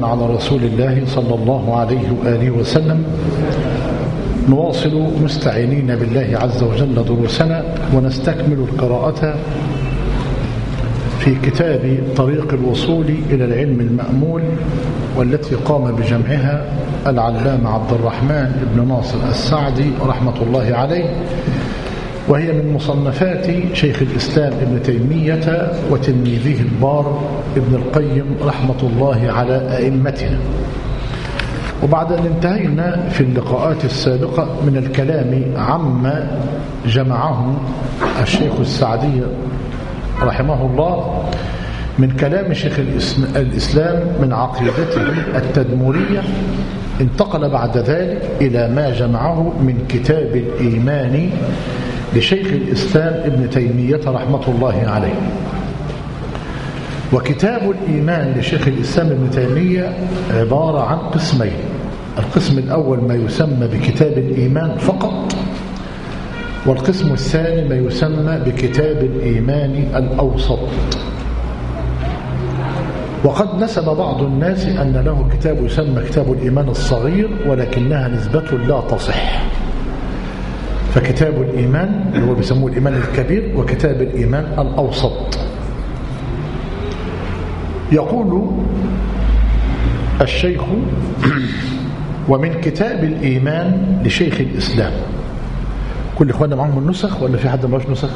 وسلاما على رسول الله صلى الله عليه وآله وسلم نواصل مستعينين بالله عز وجل دروسنا ونستكمل القراءة في كتاب طريق الوصول إلى العلم المأمول والتي قام بجمعها العلامة عبد الرحمن بن ناصر السعدي رحمة الله عليه وهي من مصنفات شيخ الإسلام ابن تيمية وتلميذه البار ابن القيم رحمة الله على أئمتنا وبعد أن انتهينا في اللقاءات السابقة من الكلام عما جمعه الشيخ السعدي رحمه الله من كلام شيخ الإسلام من عقيدته التدمرية انتقل بعد ذلك إلى ما جمعه من كتاب الإيمان لشيخ الإسلام ابن تيمية رحمة الله عليه وكتاب الإيمان لشيخ الإسلام ابن تيمية عبارة عن قسمين القسم الأول ما يسمى بكتاب الإيمان فقط والقسم الثاني ما يسمى بكتاب الإيمان الأوسط وقد نسب بعض الناس أن له كتاب يسمى كتاب الإيمان الصغير ولكنها نسبة لا تصح فكتاب الإيمان اللي هو بيسموه الإيمان الكبير وكتاب الإيمان الأوسط يقول الشيخ ومن كتاب الإيمان لشيخ الإسلام كل إخواننا معهم النسخ ولا في حد معهوش نسخ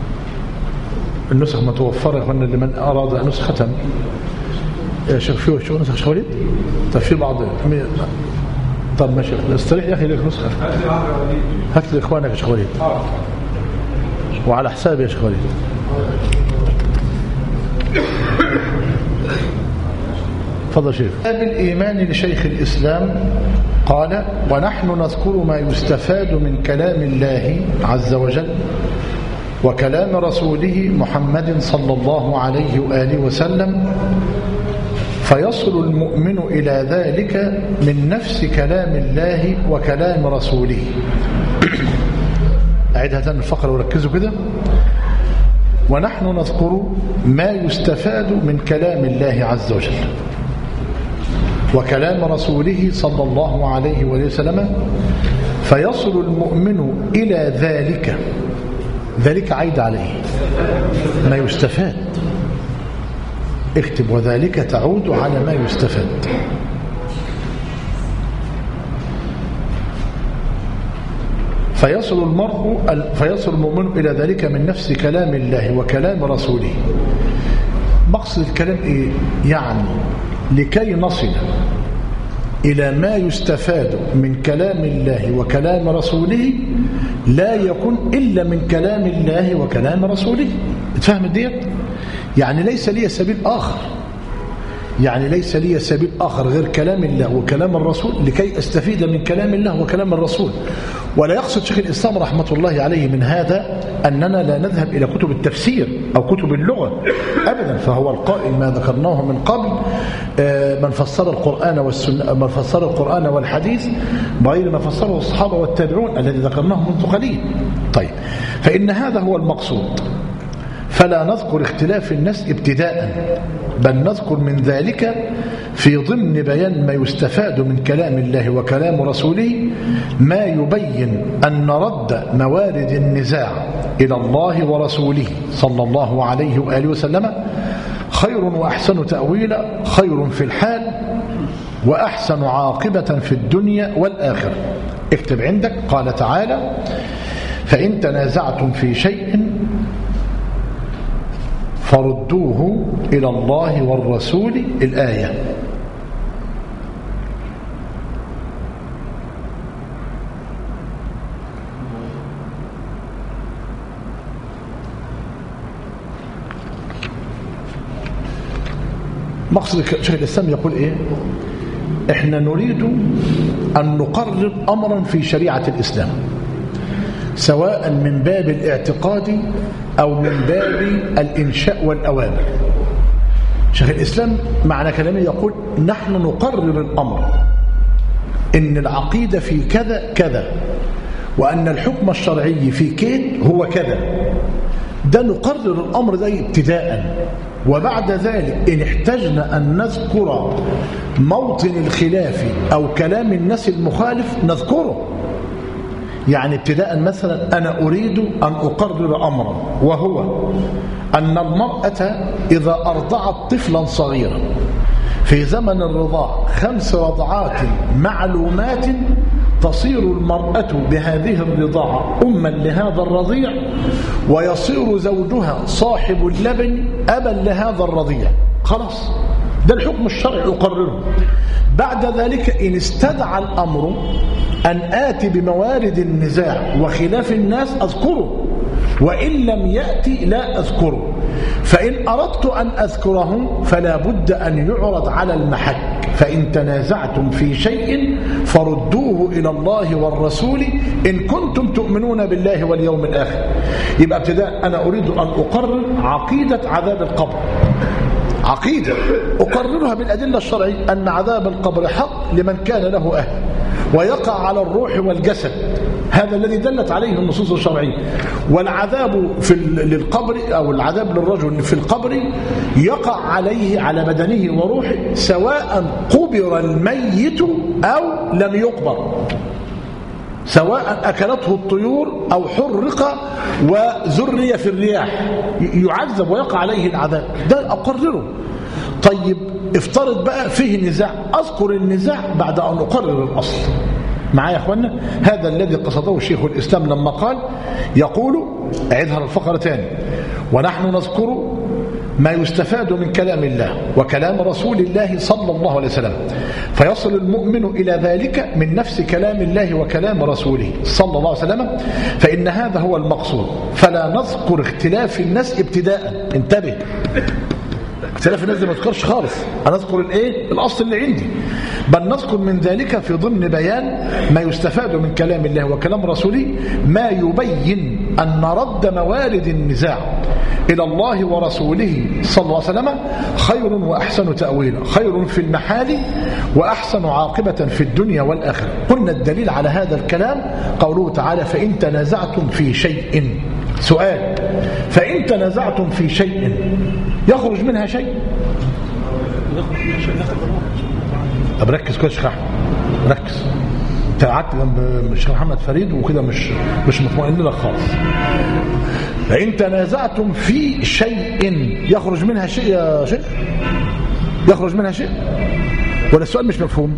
النسخ متوفرة إخواننا لمن أراد نسخة يا شيخ في شو نسخ شواليد طب في بعض طب ماشي استريح يا أخي لك نسخة هات لي إخوانك يا شيخ وليد وعلى حسابي يا شيخ وليد تفضل شيخ باب الإيمان لشيخ الإسلام قال ونحن نذكر ما يستفاد من كلام الله عز وجل وكلام رسوله محمد صلى الله عليه وآله وسلم فيصل المؤمن إلى ذلك من نفس كلام الله وكلام رسوله أعيدها تاني الفقرة وركزوا كده ونحن نذكر ما يستفاد من كلام الله عز وجل وكلام رسوله صلى الله عليه وسلم فيصل المؤمن إلى ذلك ذلك عيد عليه ما يستفاد اكتب وذلك تعود على ما يستفاد فيصل المرء فيصل المؤمن إلى ذلك من نفس كلام الله وكلام رسوله مقصد الكلام إيه؟ يعني لكي نصل إلى ما يستفاد من كلام الله وكلام رسوله لا يكون إلا من كلام الله وكلام رسوله اتفهم ديت يعني ليس لي سبيل آخر يعني ليس لي سبيل آخر غير كلام الله وكلام الرسول لكي أستفيد من كلام الله وكلام الرسول ولا يقصد شيخ الإسلام رحمة الله عليه من هذا أننا لا نذهب إلى كتب التفسير أو كتب اللغة أبدا فهو القائل ما ذكرناه من قبل من فسر القرآن والسنة من فسر القرآن والحديث بغير ما فسره الصحابة والتابعون الذي ذكرناه منذ قليل طيب فإن هذا هو المقصود فلا نذكر اختلاف الناس ابتداء بل نذكر من ذلك في ضمن بيان ما يستفاد من كلام الله وكلام رسوله ما يبين أن رد موارد النزاع إلى الله ورسوله صلى الله عليه وآله وسلم خير وأحسن تأويلا خير في الحال وأحسن عاقبة في الدنيا والآخرة اكتب عندك قال تعالى فإن تنازعتم في شيء فردوه إلى الله والرسول الآية مقصد شيخ الإسلام يقول إيه إحنا نريد أن نقرر أمرا في شريعة الإسلام سواء من باب الاعتقاد أو من باب الإنشاء والأوامر شيخ الإسلام معنى كلامه يقول نحن نقرر الأمر إن العقيدة في كذا كذا وأن الحكم الشرعي في كيت هو كذا ده نقرر الأمر ده ابتداء وبعد ذلك إن احتجنا أن نذكر موطن الخلاف أو كلام الناس المخالف نذكره يعني ابتداء مثلا أنا أريد أن أقرر أمرا وهو أن المرأة إذا أرضعت طفلا صغيرا في زمن الرضاع خمس رضعات معلومات تصير المرأة بهذه الرضاعة أما لهذا الرضيع ويصير زوجها صاحب اللبن أبا لهذا الرضيع خلاص ده الحكم الشرعي يقرره بعد ذلك إن استدعى الأمر أن آتي بموارد النزاع وخلاف الناس أذكره وإن لم يأتي لا أذكره فإن أردت أن أذكره فلا بد أن يعرض على المحك فإن تنازعتم في شيء فردوه إلى الله والرسول إن كنتم تؤمنون بالله واليوم الآخر يبقى ابتداء أنا أريد أن أقرر عقيدة عذاب القبر عقيدة أقررها بالأدلة الشرعية أن عذاب القبر حق لمن كان له أهل ويقع على الروح والجسد هذا الذي دلت عليه النصوص الشرعية والعذاب في للقبر أو العذاب للرجل في القبر يقع عليه على بدنه وروحه سواء قبر الميت أو لم يقبر سواء أكلته الطيور أو حرق وزري في الرياح يعذب ويقع عليه العذاب ده أقرره طيب افترض بقى فيه نزاع أذكر النزاع بعد أن أقرر الأصل معايا يا أخوانا هذا الذي قصده شيخ الإسلام لما قال يقول أعيدها الفقرة تاني ونحن نذكر ما يستفاد من كلام الله وكلام رسول الله صلى الله عليه وسلم فيصل المؤمن إلى ذلك من نفس كلام الله وكلام رسوله صلى الله عليه وسلم فإن هذا هو المقصود فلا نذكر اختلاف الناس ابتداء انتبه اختلاف الناس ما تذكرش خالص انا اذكر الايه الاصل اللي عندي بل نذكر من ذلك في ضمن بيان ما يستفاد من كلام الله وكلام رسوله ما يبين ان رد موارد النزاع الى الله ورسوله صلى الله عليه وسلم خير واحسن تاويلا خير في المحال واحسن عاقبه في الدنيا والاخره قلنا الدليل على هذا الكلام قوله تعالى فان تنازعتم في شيء سؤال فإن تنازعتم في شيء يخرج منها شيء طب ركز كويس يا احمد ركز انت قعدت جنب الشيخ محمد فريد وكده مش مش مطمئن لك خالص فإن تنازعتم في شيء يخرج منها شيء يا شيخ يخرج منها شيء ولا السؤال مش مفهوم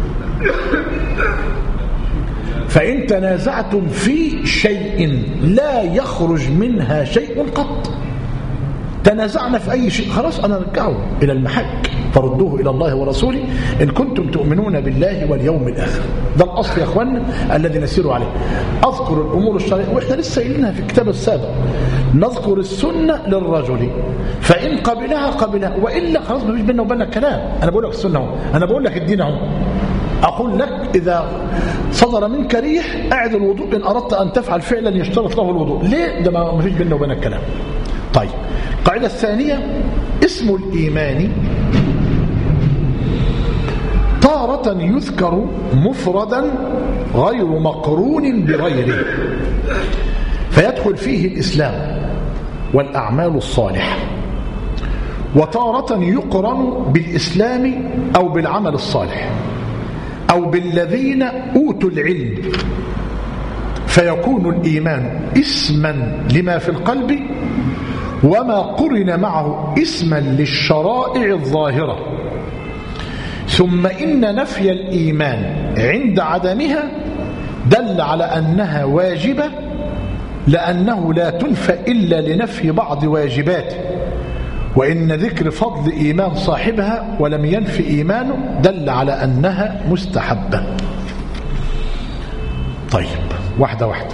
فإن تنازعتم في شيء لا يخرج منها شيء قط تنازعنا في أي شيء خلاص أنا رجعه إلى المحك فردوه إلى الله ورسوله إن كنتم تؤمنون بالله واليوم الآخر ده الأصل يا أخوانا الذي نسير عليه أذكر الأمور الشرعية وإحنا لسه قايلينها في الكتاب السابق نذكر السنة للرجل فإن قبلها قبلها وإلا خلاص ما فيش بيننا وبيننا كلام أنا بقول لك السنة اهو أنا بقول لك الدين اهو أقول لك إذا صدر منك ريح أعد الوضوء إن أردت أن تفعل فعلا يشترط له الوضوء ليه ده ما فيش بيننا وبين الكلام طيب القاعدة الثانية اسم الإيمان تارة يذكر مفردا غير مقرون بغيره فيدخل فيه الإسلام والأعمال الصالحة وتارة يقرن بالإسلام أو بالعمل الصالح أو بالذين أوتوا العلم فيكون الإيمان اسما لما في القلب وما قرن معه اسما للشرائع الظاهرة ثم إن نفي الإيمان عند عدمها دل على أنها واجبة لأنه لا تنفى إلا لنفي بعض واجباته وإن ذكر فضل إيمان صاحبها ولم ينفي إيمانه دل على أنها مستحبة طيب واحدة واحدة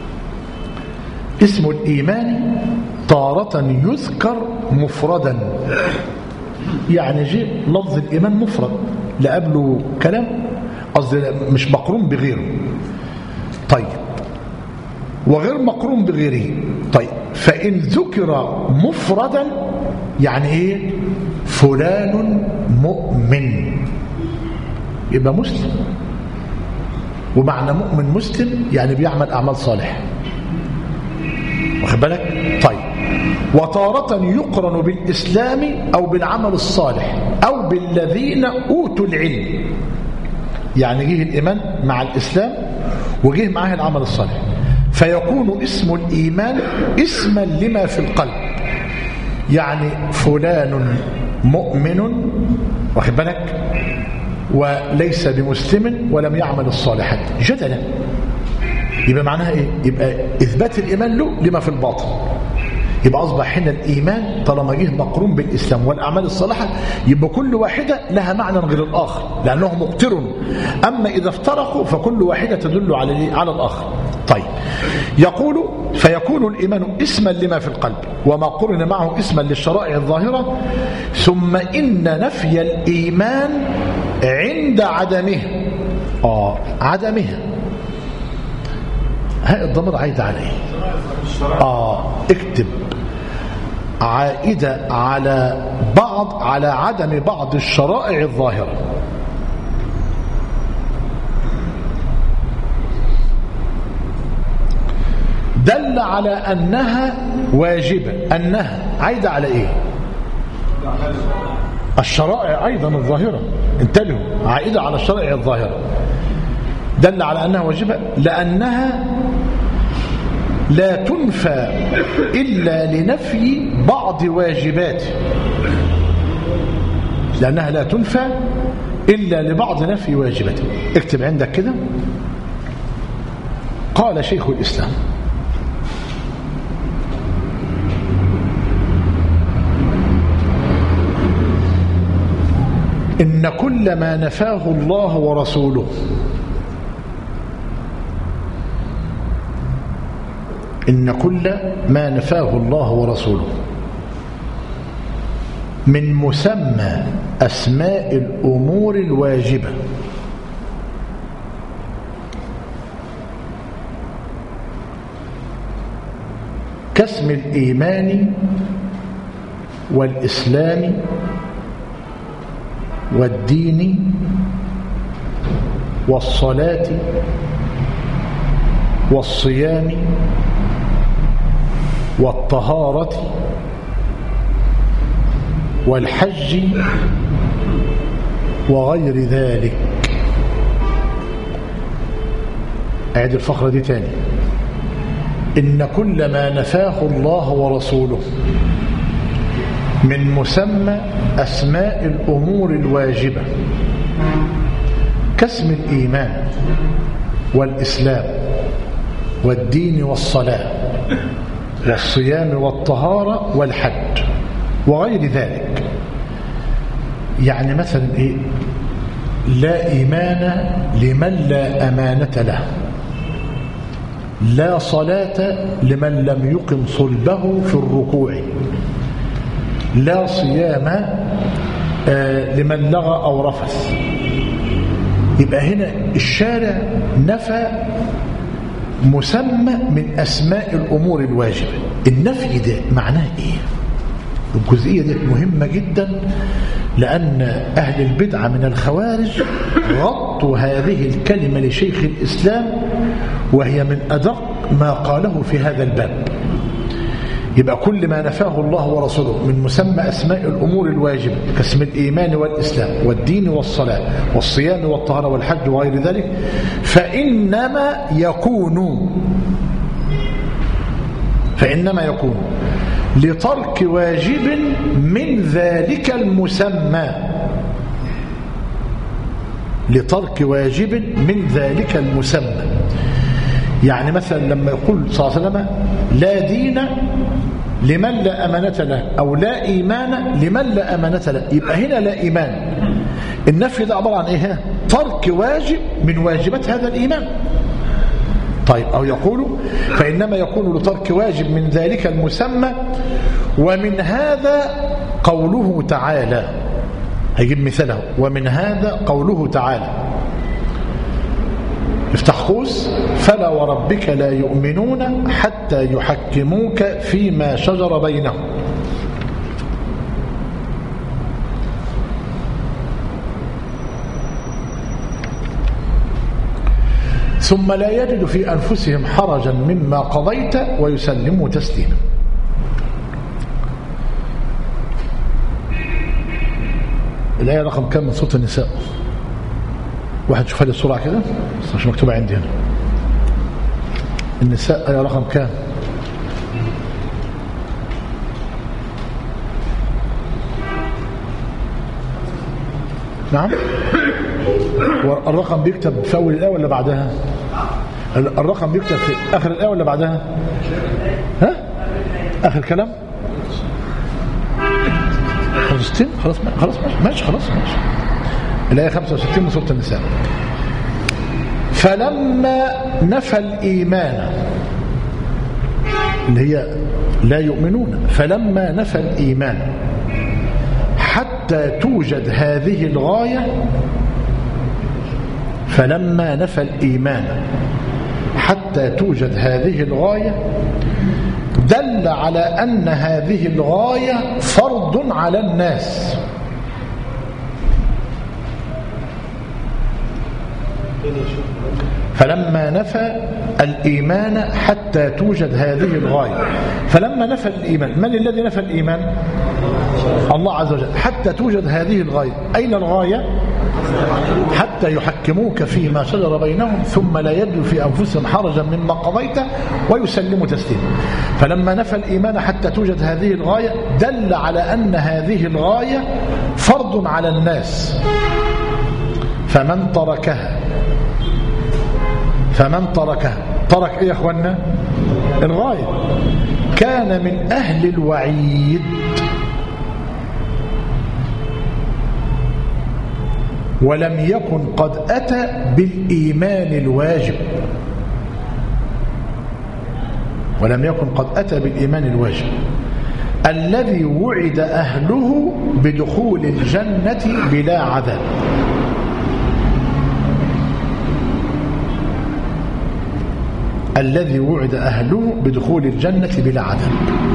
اسم الإيمان تارة يذكر مفردا يعني جاء لفظ الإيمان مفرد لا قبله كلام قصدي مش مقرون بغيره طيب وغير مقرون بغيره طيب فإن ذكر مفردا يعني ايه فلان مؤمن يبقى مسلم ومعنى مؤمن مسلم يعني بيعمل أعمال صالحة واخد بالك طيب وتارة يقرن بالإسلام أو بالعمل الصالح أو بالذين أوتوا العلم يعني جه الإيمان مع الإسلام وجه معاه العمل الصالح فيكون اسم الإيمان اسما لما في القلب يعني فلان مؤمن واخد بالك وليس بمسلم ولم يعمل الصالحات جدلا يبقى معناها ايه يبقى اثبات الايمان له لما في الباطن يبقى اصبح هنا الايمان طالما جه مقرون بالاسلام والاعمال الصالحه يبقى كل واحده لها معنى غير الاخر لانه مقترن اما اذا افترقوا فكل واحده تدل على على الاخر طيب يقول فيكون الايمان اسما لما في القلب وما قرن معه اسما للشرائع الظاهره ثم ان نفي الايمان عند عدمه اه عدمها هاء الضمير عايده على ايه اه اكتب عائده على بعض على عدم بعض الشرائع الظاهره دل على انها واجبه انها عايده على ايه الشرائع ايضا الظاهره انتبهوا عائده على الشرائع الظاهره دل على انها واجبه لانها لا تنفى إلا لنفي بعض واجباته لأنها لا تنفى إلا لبعض نفي واجباته اكتب عندك كده قال شيخ الإسلام إن كل ما نفاه الله ورسوله إن كل ما نفاه الله ورسوله من مسمى أسماء الأمور الواجبة كاسم الإيمان والإسلام والدين والصلاة والصيام والطهارة والحج وغير ذلك أعد الفقرة دي تاني إن كل ما نفاه الله ورسوله من مسمى أسماء الأمور الواجبة كاسم الإيمان والإسلام والدين والصلاة والصيام والطهارة والحج وغير ذلك يعني مثلا إيه لا إيمان لمن لا أمانة له لا صلاة لمن لم يقم صلبه في الركوع لا صيام آه لمن لغى أو رفث يبقى هنا الشارع نفى مسمى من أسماء الأمور الواجبة النفي ده معناه إيه الجزئية دي مهمة جدا لأن أهل البدعة من الخوارج غطوا هذه الكلمة لشيخ الإسلام وهي من أدق ما قاله في هذا الباب يبقى كل ما نفاه الله ورسوله من مسمى أسماء الأمور الواجبة كاسم الإيمان والإسلام والدين والصلاة والصيام والطهارة والحج وغير ذلك فإنما يكون فإنما يكون لترك واجب من ذلك المسمى لترك واجب من ذلك المسمى يعني مثلا لما يقول صلى الله عليه وسلم لا دين لمن لا أمانة له أو لا إيمان لمن لا أمانة له يبقى هنا لا إيمان النفي ده عبارة عن إيه ترك واجب من واجبات هذا الإيمان طيب أو يقول فإنما يكون لترك واجب من ذلك المسمى ومن هذا قوله تعالى هيجيب مثاله ومن هذا قوله تعالى افتح قوس فلا وربك لا يؤمنون حتى يحكموك فيما شجر بينهم ثم لا يجد في أنفسهم حرجا مما قضيت ويسلموا تسليما الآية رقم كام من سورة النساء واحد شوف هذه السرعة كده بس مش مكتوبة عندي هنا النساء آية رقم كام نعم والرقم بيكتب في أول الآية ولا بعدها الرقم بيكتب في آخر الآية ولا بعدها ها آخر كلام 65 خلاص خلاص ماشي خلاص ماشي الآية 65 من سورة النساء فلما نفى الإيمان اللي هي لا يؤمنون فلما نفى الإيمان حتى توجد هذه الغاية فلما نفى الإيمان حتى توجد هذه الغاية دل على أن هذه الغاية فرض على الناس فلما نفى الإيمان حتى توجد هذه الغاية فلما نفى الإيمان من الذي نفى الإيمان الله عز وجل حتى توجد هذه الغاية أين الغاية حتى يحكموك فيما شجر بينهم ثم لا يجدوا في أنفسهم حرجا مما قضيت ويسلموا تسليما فلما نفى الإيمان حتى توجد هذه الغاية دل على أن هذه الغاية فرض على الناس فمن تركها فمن تركها ترك ايه يا اخوانا الغاية كان من اهل الوعيد ولم يكن قد اتى بالايمان الواجب ولم يكن قد اتى بالايمان الواجب الذي وعد اهله بدخول الجنه بلا عذاب الذي وعد أهله بدخول الجنة بلا عذاب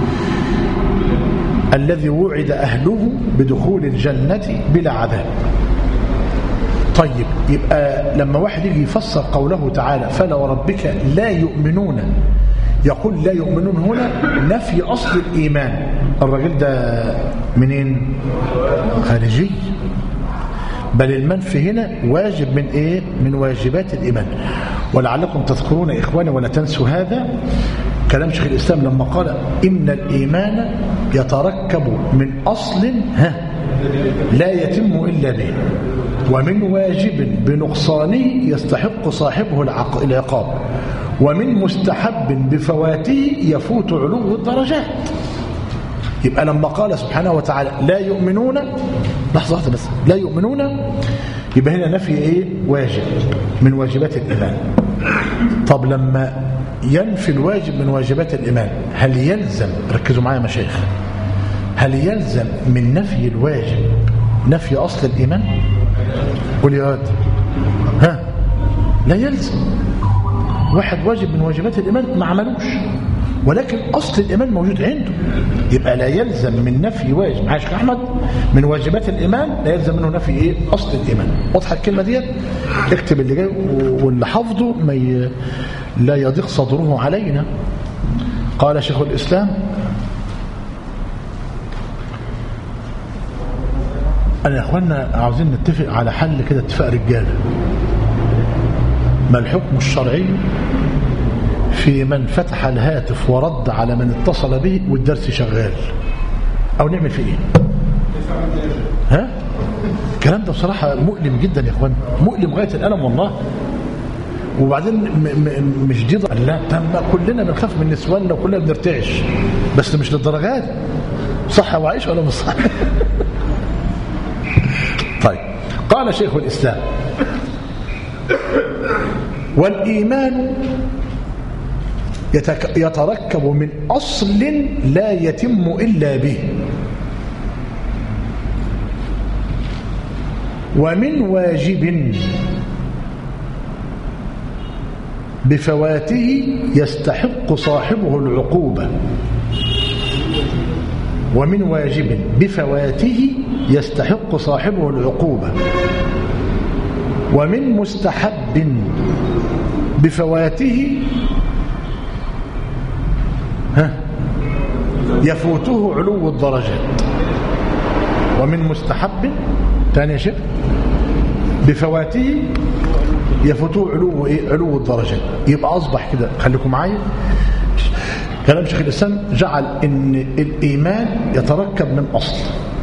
الذي وعد أهله بدخول الجنة بلا عذاب طيب يبقى لما واحد يجي يفسر قوله تعالى فلا وربك لا يؤمنون يقول لا يؤمنون هنا نفي أصل الإيمان الراجل ده منين خارجي بل المنفي هنا واجب من ايه من واجبات الايمان ولعلكم تذكرون اخواني ولا تنسوا هذا كلام شيخ الاسلام لما قال ان الايمان يتركب من اصل ها لا يتم الا به ومن واجب بنقصانه يستحق صاحبه العقاب ومن مستحب بفواته يفوت علو الدرجات يبقى لما قال سبحانه وتعالى لا يؤمنون لحظة واحدة بس لا يؤمنون يبقى هنا نفي ايه واجب من واجبات الإيمان طب لما ينفي الواجب من واجبات الإيمان هل يلزم ركزوا معايا مشايخ هل يلزم من نفي الواجب نفي أصل الإيمان قول يا واد ها لا يلزم واحد واجب من واجبات الإيمان ما عملوش ولكن أصل الإيمان موجود عنده يبقى لا يلزم من نفي واجب معايا شيخ أحمد من واجبات الإيمان لا يلزم منه نفي إيه أصل الإيمان واضحة الكلمة ديت اكتب اللي جاي واللي حافظه ما ي... لا يضيق صدره علينا قال شيخ الإسلام أنا يا أخوانا عاوزين نتفق على حل كده اتفاق رجالة ما الحكم الشرعي في من فتح الهاتف ورد على من اتصل به والدرس شغال او نعمل فيه ايه ها الكلام ده بصراحة مؤلم جدا يا اخوان مؤلم غاية الألم والله وبعدين م م مش دي لا تم كلنا بنخاف من نسواننا وكلنا بنرتعش بس مش للدرجات صح وعيش ولا مش صح طيب قال شيخ الإسلام والإيمان يتركب من أصل لا يتم إلا به ومن واجب بفواته يستحق صاحبه العقوبة ومن واجب بفواته يستحق صاحبه العقوبة ومن مستحب بفواته ها يفوته علو الدرجات ومن مستحب ثاني يا شيخ بفواته يفوتوه علو ايه علو الدرجات يبقى اصبح كده خليكم معايا كلام شيخ الاسلام جعل ان الايمان يتركب من اصل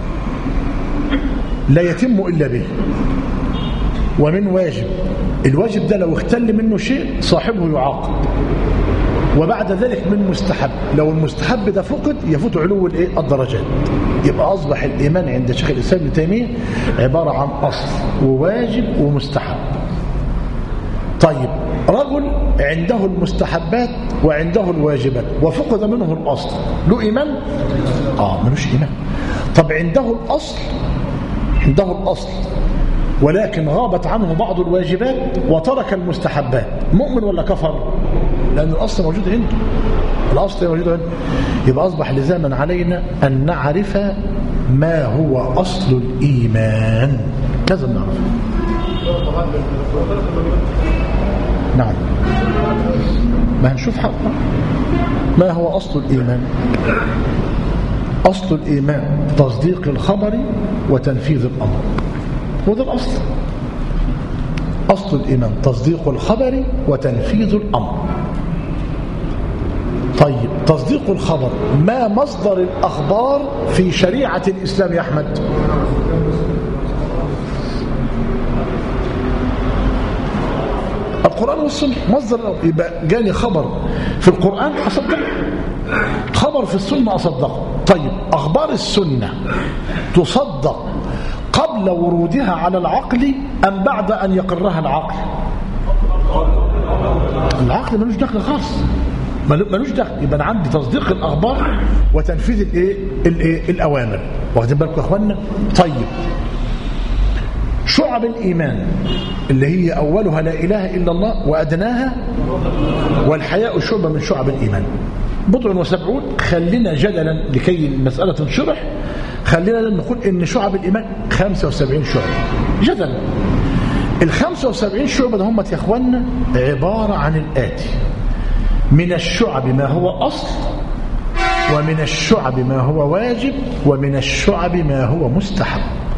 لا يتم الا به ومن واجب الواجب ده لو اختل منه شيء صاحبه يعاقب وبعد ذلك من مستحب لو المستحب ده فقد يفوت علو الايه الدرجات يبقى اصبح الايمان عند شيخ الاسلام ابن تيميه عباره عن اصل وواجب ومستحب طيب رجل عنده المستحبات وعنده الواجبات وفقد منه الاصل له ايمان اه ملوش ايمان طب عنده الاصل عنده الاصل ولكن غابت عنه بعض الواجبات وترك المستحبات مؤمن ولا كفر لأن الأصل موجود عنده الأصل موجود عنده يبقى أصبح لزاما علينا أن نعرف ما هو أصل الإيمان لازم نعرف نعم ما هنشوف حق ما هو أصل الإيمان أصل الإيمان تصديق الخبر وتنفيذ الأمر هو ده الأصل أصل الإيمان تصديق الخبر وتنفيذ الأمر طيب تصديق الخبر ما مصدر الأخبار في شريعة الإسلام يا أحمد القرآن والسنة مصدر يبقى جاني خبر في القرآن أصدقه خبر في السنة أصدقه طيب أخبار السنة تصدق قبل ورودها على العقل أم بعد أن يقرها العقل العقل ملوش دخل خاص ملوش دخل يبقى انا عندي تصديق الاخبار وتنفيذ الايه الايه الاوامر واخدين بالكم يا اخوانا طيب شعب الايمان اللي هي اولها لا اله الا الله وادناها والحياء شعبه من شعب الايمان بضع وسبعون خلينا جدلا لكي المساله تنشرح خلينا نقول ان شعب الايمان 75 شعبه جدلا ال 75 شعبه ده هم يا اخوانا عباره عن الاتي من الشعب ما هو أصل ومن الشعب ما هو واجب ومن الشعب ما هو مستحب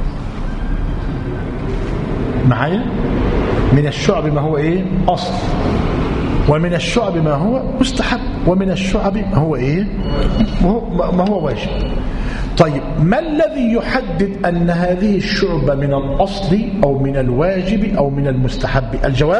معايا من الشعب ما هو ايه أصل ومن الشعب ما هو مستحب ومن الشعب ما هو ايه ما هو واجب طيب ما الذي يحدد أن هذه الشعبة من الأصل أو من الواجب أو من المستحب الجواب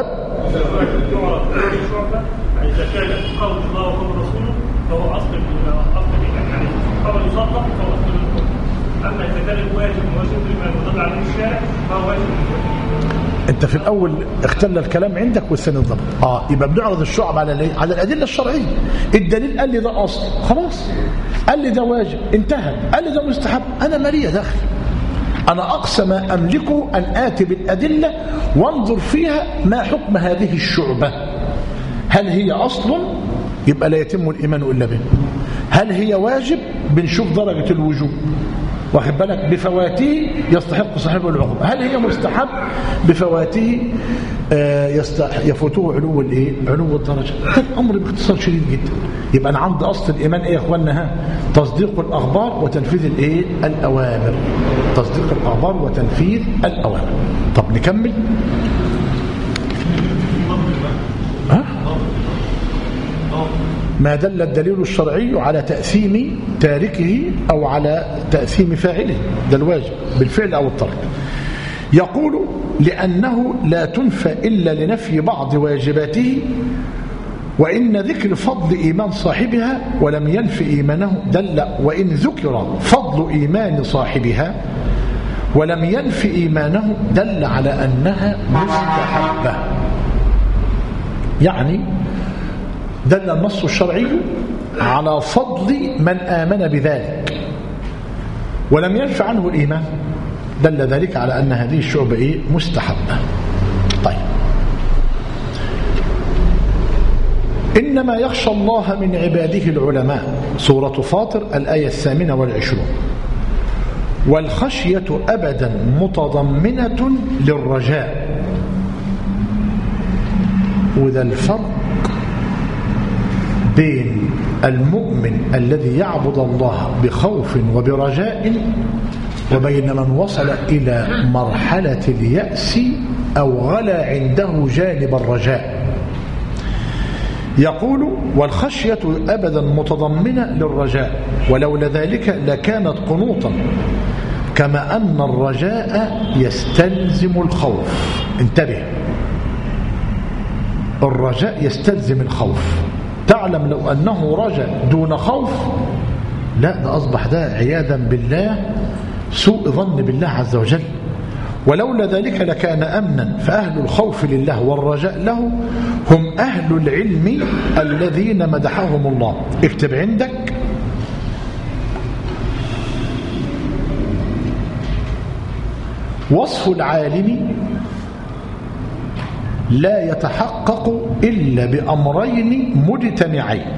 إذا كان قول الله وقول رسوله فهو أصل أصل يعني قول يصدق فهو أصل الحكم أما إذا كان الواجب واجب لما يدل عليه الشارع فهو واجب انت في الاول اختل الكلام عندك والثاني الضبط اه يبقى بنعرض الشعب على الايه على الادله الشرعيه الدليل قال لي ده اصل خلاص قال لي ده واجب انتهى قال لي ده مستحب انا ماليه دخل انا اقصى ما املكه ان اتي بالادله وانظر فيها ما حكم هذه الشعبه هل هي أصل يبقى لا يتم الإيمان إلا به هل هي واجب بنشوف درجة الوجوب واخد بالك بفواته يستحق صاحبه العقوبة هل هي مستحب بفواته آه يفوته علو الايه علو الدرجه ده الامر باختصار شديد جدا يبقى انا عندي اصل الايمان ايه يا اخوانا ها تصديق الاخبار وتنفيذ الايه الاوامر تصديق الاخبار وتنفيذ الاوامر طب نكمل ها ما دل الدليل الشرعي على تأثيم تاركه أو على تأثيم فاعله ده الواجب بالفعل أو الترك يقول لأنه لا تنفى إلا لنفي بعض واجباته وإن ذكر فضل إيمان صاحبها ولم ينف إيمانه دل وإن ذكر فضل إيمان صاحبها ولم ينف إيمانه دل على أنها مستحبة يعني دل النص الشرعي على فضل من آمن بذلك ولم ينف عنه الإيمان دل ذلك على أن هذه الشعبة إيه؟ مستحبة طيب إنما يخشى الله من عباده العلماء سورة فاطر الآية الثامنة والعشرون والخشية أبدا متضمنة للرجاء وذا الفرق بين المؤمن الذي يعبد الله بخوف وبرجاء وبين من وصل إلى مرحلة اليأس أو غلا عنده جانب الرجاء يقول والخشية أبدا متضمنة للرجاء ولولا ذلك لكانت قنوطا كما أن الرجاء يستلزم الخوف انتبه الرجاء يستلزم الخوف تعلم لو أنه رجاء دون خوف لا ده أصبح ده عياذا بالله سوء ظن بالله عز وجل ولولا ذلك لكان أمنا فأهل الخوف لله والرجاء له هم أهل العلم الذين مدحهم الله اكتب عندك وصف العالم لا يتحقق إلا بأمرين مجتمعين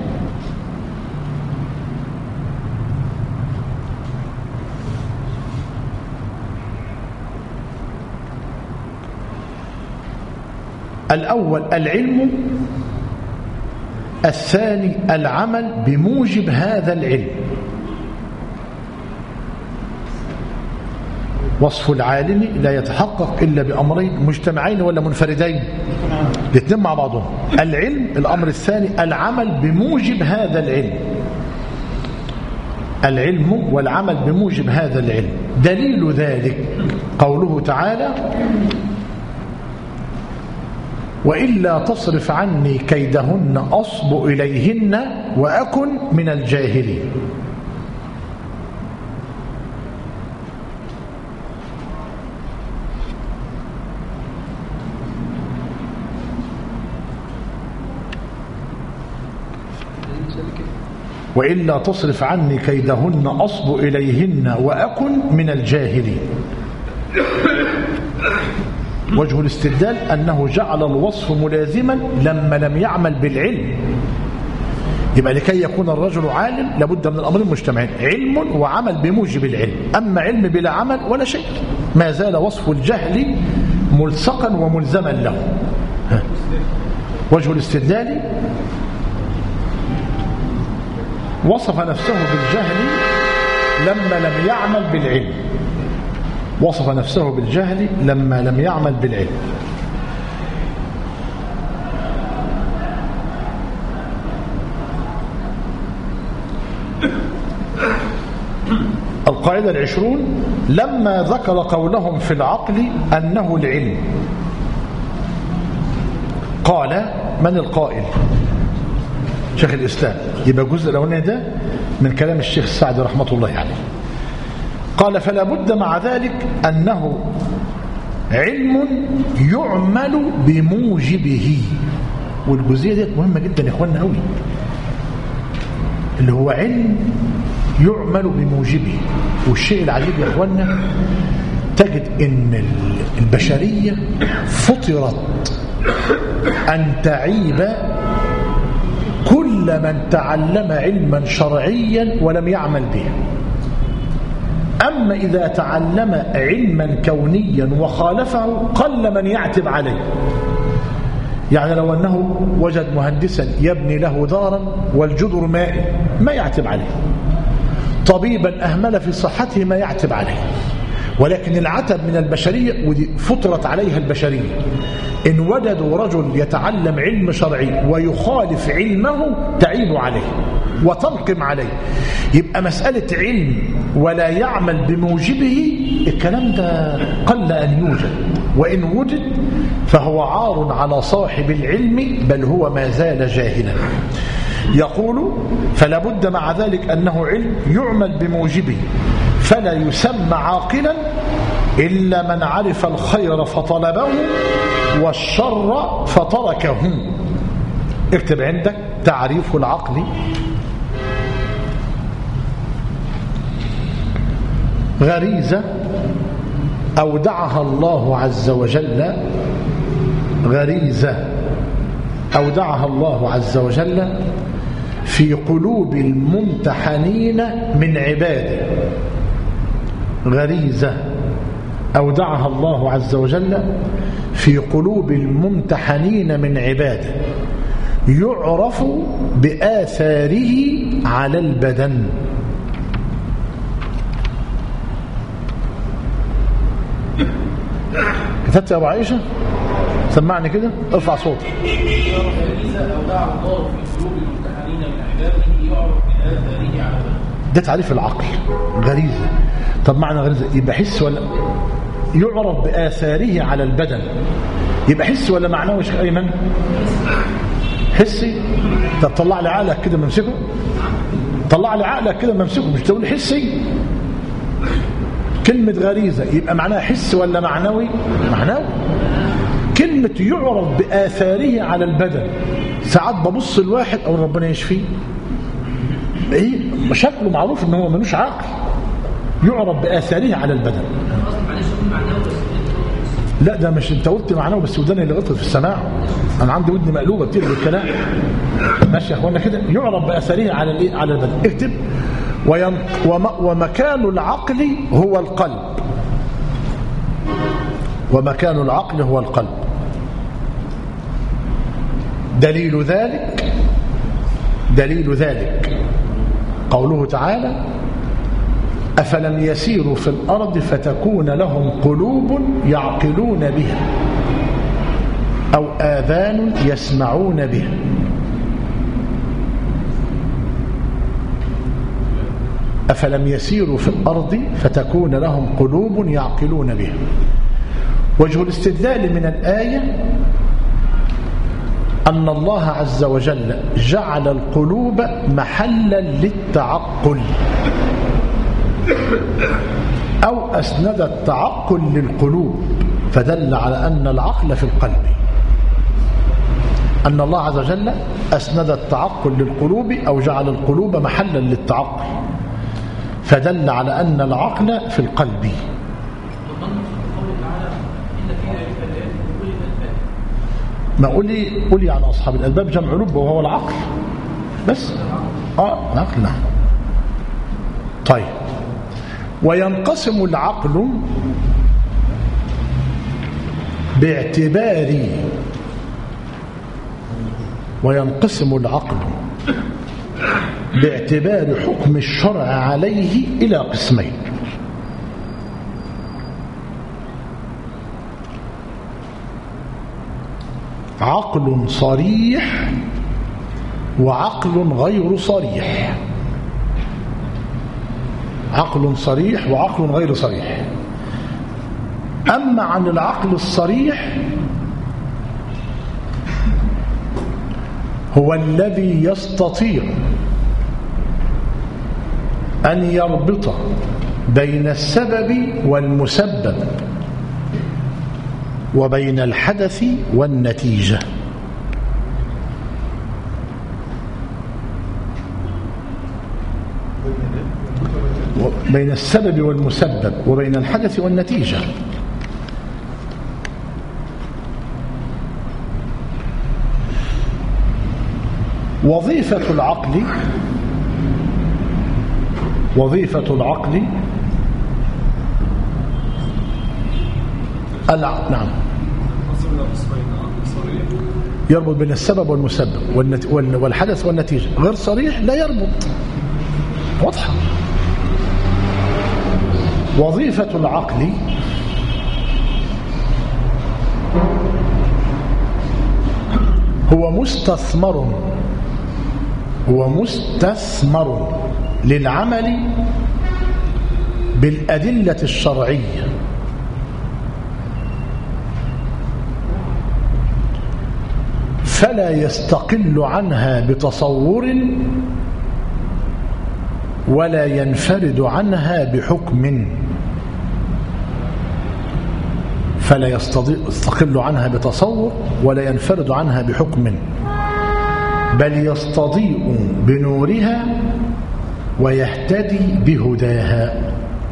الأول العلم الثاني العمل بموجب هذا العلم وصف العالم لا يتحقق إلا بأمرين مجتمعين ولا منفردين الاثنين مع بعضهم العلم الأمر الثاني العمل بموجب هذا العلم العلم والعمل بموجب هذا العلم دليل ذلك قوله تعالى وإلا تصرف عني كيدهن أصب إليهن وأكن من الجاهلين وإلا تصرف عني كيدهن أصب إليهن وأكن من الجاهلين وجه الاستدلال أنه جعل الوصف ملازما لما لم يعمل بالعلم يبقى لكي يكون الرجل عالم لابد من الأمرين مجتمعين علم وعمل بموجب العلم أما علم بلا عمل ولا شيء ما زال وصف الجهل ملصقا وملزما له وجه الاستدلال وصف نفسه بالجهل لما لم يعمل بالعلم وصف نفسه بالجهل لما لم يعمل بالعلم القاعدة العشرون لما ذكر قولهم في العقل أنه العلم قال من القائل شيخ الإسلام يبقى الجزء الأولاني ده من كلام الشيخ السعدي رحمة الله عليه قال فلا بد مع ذلك أنه علم يعمل بموجبه والجزئية دي مهمة جدا يا إخواننا قوي اللي هو علم يعمل بموجبه والشيء العجيب يا إخواننا تجد ان البشرية فطرت أن تعيب كل من تعلم علما شرعيا ولم يعمل به أما إذا تعلم علما كونيا وخالفه قل من يعتب عليه يعني لو أنه وجد مهندسا يبني له دارا والجدر مائل ما يعتب عليه طبيبا أهمل في صحته ما يعتب عليه ولكن العتب من البشرية ودي فطرت عليها البشرية إن وجدوا رجل يتعلم علم شرعي ويخالف علمه تعيب عليه وتنقم عليه يبقى مسألة علم ولا يعمل بموجبه الكلام ده قل أن يوجد وإن وجد فهو عار على صاحب العلم بل هو ما زال جاهلا يقول فلا بد مع ذلك أنه علم يعمل بموجبه فلا يسمى عاقلا إلا من عرف الخير فطلبه والشر فتركه اكتب عندك تعريف العقل غريزة أودعها الله عز وجل غريزة أودعها الله عز وجل في قلوب الممتحنين من عباده غريزة أودعها الله عز وجل في قلوب الممتحنين من عباده يعرف بآثاره على البدن كتبت يا ابو عائشه سمعني كده ارفع صوتك غريزة أو دعا الله في قلوب الممتحنين من عباده يعرف بآثاره على ذلك ده تعريف العقل غريزه طب معنى غريزه يبقى حس ولا يعرف باثاره على البدن يبقى حس ولا معنوي يا شيخ ايمن حسي طب طلع لي عقلك كده ممسكه طلع لي عقلك كده ممسكه مش تقول حسي كلمة غريزة يبقى معناها حس ولا معنوي معنوي كلمة يعرف بآثاره على البدن ساعات ببص الواحد أو ربنا يشفيه ايه شكله معروف ان هو ملوش عقل يعرف باثاره على البدن لا ده مش انت قلت معناه بس وداني اللي غلطت في السماع انا عندي ودني مقلوبه كتير بالكلام ماشي يا اخوانا كده يعرف باثاره على الايه على البدن اكتب وين وم ومكان العقل هو القلب ومكان العقل هو القلب دليل ذلك دليل ذلك قوله تعالى أفلم يسيروا في الأرض فتكون لهم قلوب يعقلون بها أو آذان يسمعون بها أفلم يسيروا في الأرض فتكون لهم قلوب يعقلون بها وجه الاستدلال من الآية أن الله عز وجل جعل القلوب محلا للتعقل أو أسند التعقل للقلوب فدل على أن العقل في القلب أن الله عز وجل أسند التعقل للقلوب أو جعل القلوب محلا للتعقل فدل على أن العقل في القلب ما قولي قولي على أصحاب الألباب جمع لب وهو العقل بس آه العقل نعم طيب وينقسم العقل باعتبار وينقسم العقل باعتبار حكم الشرع عليه إلى قسمين عقل صريح وعقل غير صريح عقل صريح وعقل غير صريح أما عن العقل الصريح هو الذي يستطيع أن يربط بين السبب والمسبب وبين الحدث والنتيجة بين السبب والمسبب وبين الحدث والنتيجة وظيفة العقل وظيفة العقل الع... نعم يربط بين السبب والمسبب والنت... وال... والحدث والنتيجة غير صريح لا يربط واضحة وظيفة العقل هو مستثمر هو مستثمر للعمل بالأدلة الشرعية فلا يستقل عنها بتصور ولا ينفرد عنها بحكم فلا يستقل عنها بتصور ولا ينفرد عنها بحكم بل يستضيء بنورها ويهتدي بهداها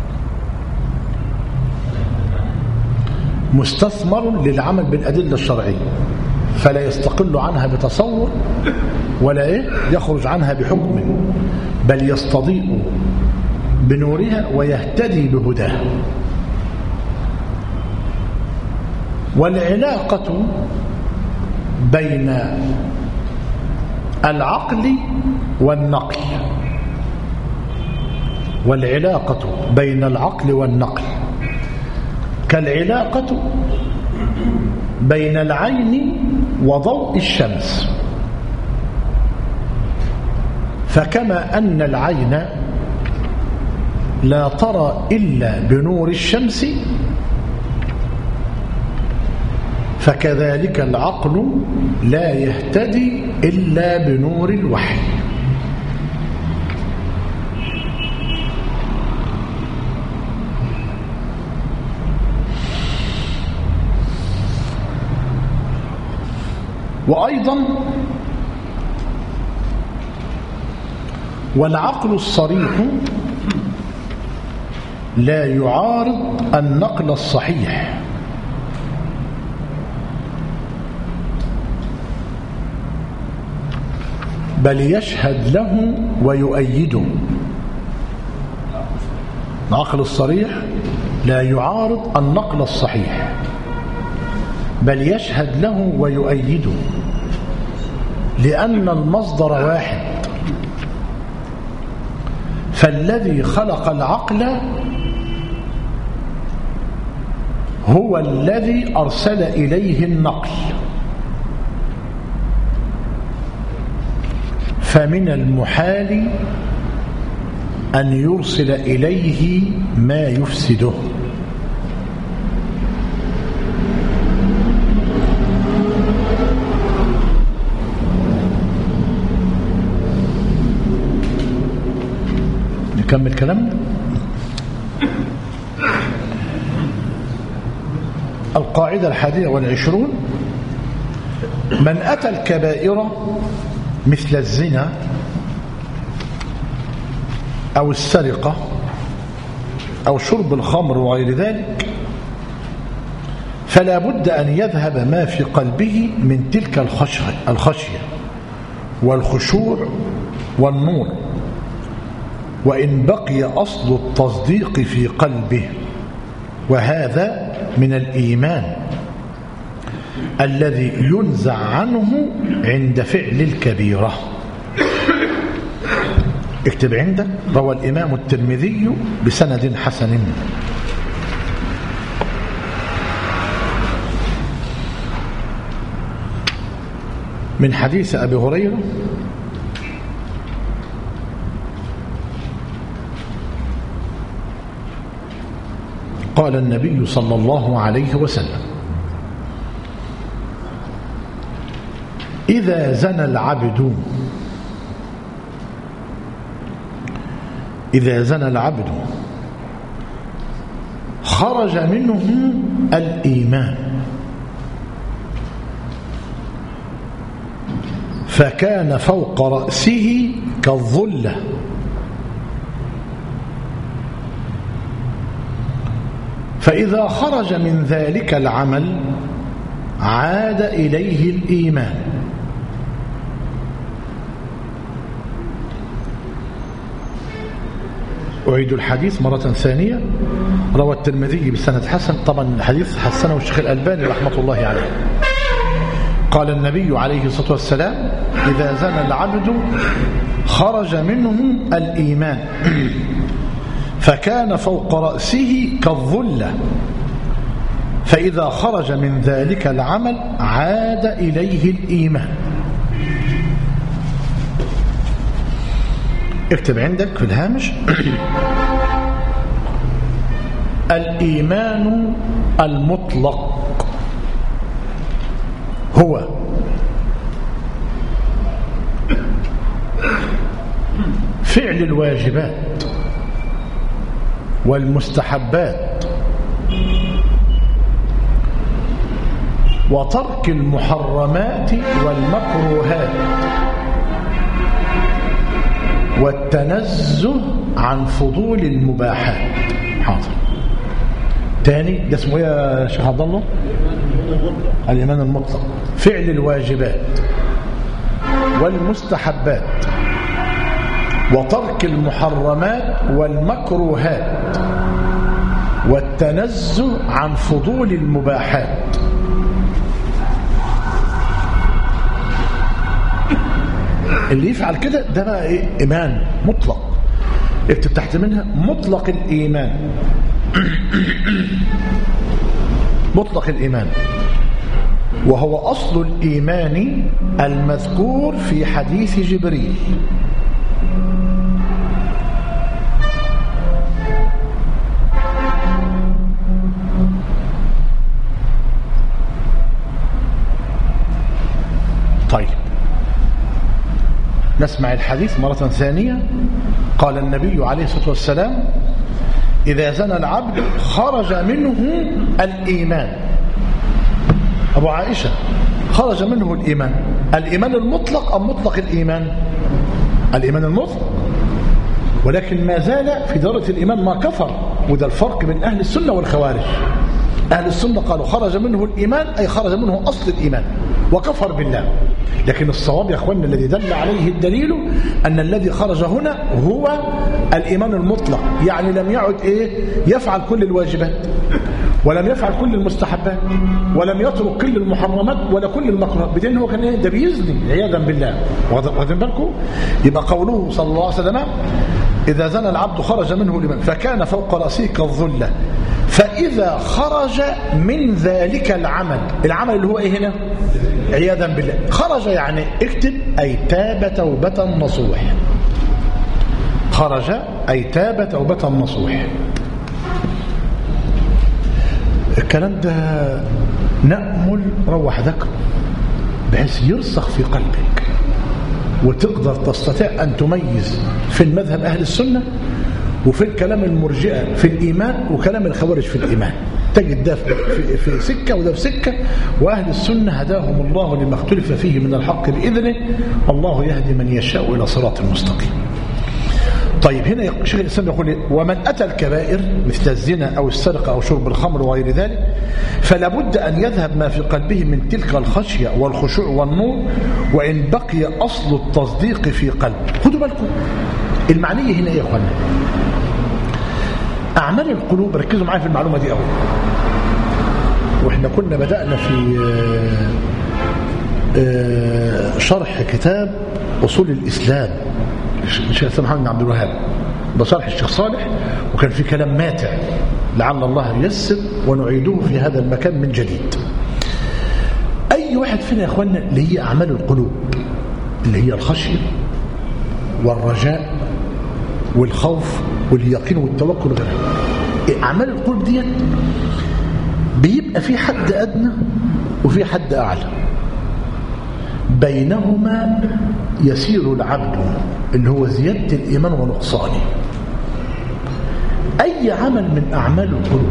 مستثمر للعمل بالأدلة الشرعية فلا يستقل عنها بتصور ولا إيه يخرج عنها بحكم بل يستضيء بنورها ويهتدي بهداها والعلاقة بين العقل والنقل والعلاقة بين العقل والنقل كالعلاقة بين العين وضوء الشمس فكما أن العين لا ترى إلا بنور الشمس فكذلك العقل لا يهتدي إلا بنور الوحي وأيضا والعقل الصريح لا يعارض النقل الصحيح بل يشهد له ويؤيده العقل الصريح لا يعارض النقل الصحيح بل يشهد له ويؤيده لأن المصدر واحد فالذي خلق العقل هو الذي أرسل إليه النقل فمن المحال أن يرسل إليه ما يفسده نكمل كلامنا القاعدة الحادية والعشرون من أتى الكبائر مثل الزنا أو السرقة أو شرب الخمر وغير ذلك فلا بد أن يذهب ما في قلبه من تلك الخشية والخشوع والنور وإن بقي أصل التصديق في قلبه وهذا من الإيمان الذي ينزع عنه عند فعل الكبيرة اكتب عندك روى الإمام الترمذي بسند حسن من حديث أبي هريرة قال النبي صلى الله عليه وسلم إذا زنى العبد إذا زنى العبد خرج منه الإيمان فكان فوق رأسه كالظلة فإذا خرج من ذلك العمل عاد إليه الإيمان أعيد الحديث مرة ثانية روى الترمذي بسند حسن طبعا الحديث حسنه الشيخ الألباني رحمة الله عليه قال النبي عليه الصلاة والسلام إذا زنى العبد خرج منه الإيمان فكان فوق رأسه كالظلة فإذا خرج من ذلك العمل عاد إليه الإيمان اكتب عندك في الهامش الإيمان المطلق هو فعل الواجبات والمستحبات وترك المحرمات والمكروهات والتنزه عن فضول المباحات حاضر تاني ده اسمه ايه يا شيخ عبد الله الايمان المطلق فعل الواجبات والمستحبات وترك المحرمات والمكروهات والتنزه عن فضول المباحات اللي يفعل كده ده بقى ايه ايمان مطلق اكتب تحت منها مطلق الايمان مطلق الإيمان وهو أصل الإيمان المذكور في حديث جبريل طيب نسمع الحديث مرة ثانية قال النبي عليه الصلاة والسلام إذا زنى العبد خرج منه الإيمان أبو عائشة خرج منه الإيمان الإيمان المطلق أم مطلق الإيمان الإيمان المطلق ولكن ما زال في درجة الإيمان ما كفر وده الفرق بين أهل السنة والخوارج أهل السنة قالوا خرج منه الإيمان أي خرج منه أصل الإيمان وكفر بالله لكن الصواب يا أخوانا الذي دل عليه الدليل أن الذي خرج هنا هو الإيمان المطلق يعني لم يعد إيه يفعل كل الواجبات ولم يفعل كل المستحبات ولم يترك كل المحرمات ولا كل المكروهات بدين هو كان ايه ده بيزني عياذا بالله واخدين بالكم يبقى قوله صلى الله عليه وسلم اذا زنى العبد خرج منه لمن فكان فوق راسه كالظله فاذا خرج من ذلك العمل العمل اللي هو ايه هنا عياذا بالله خرج يعني اكتب اي تاب توبه نصوح خرج اي تاب توبه نصوح الكلام ده نأمل روح ذكره بحيث يرسخ في قلبك وتقدر تستطيع أن تميز في المذهب أهل السنة وفي الكلام المرجئة في الإيمان وكلام الخوارج في الإيمان تجد ده في, في سكة وده في سكة وأهل السنة هداهم الله لما اختلف فيه من الحق بإذنه الله يهدي من يشاء إلى صراط المستقيم طيب هنا شيخ الإسلام يقول ومن أتى الكبائر مثل الزنا أو السرقة أو شرب الخمر وغير ذلك فلا بد أن يذهب ما في قلبه من تلك الخشية والخشوع والنور وإن بقي أصل التصديق في قلبه خدوا بالكم المعنية هنا إيه يا أخوانا أعمال القلوب ركزوا معايا في المعلومة دي أول وإحنا كنا بدأنا في شرح كتاب أصول الإسلام الشيخ محمد بن عبد الوهاب ده شرح الشيخ صالح وكان في كلام ماتع لعل الله ييسر ونعيده في هذا المكان من جديد أي واحد فينا يا أخوانا اللي هي أعمال القلوب اللي هي الخشية والرجاء والخوف واليقين والتوكل وغيرها أعمال القلوب ديت بيبقى في حد أدنى وفي حد أعلى بينهما يسير العبد اللي هو زيادة الإيمان ونقصانه أي عمل من أعمال القلوب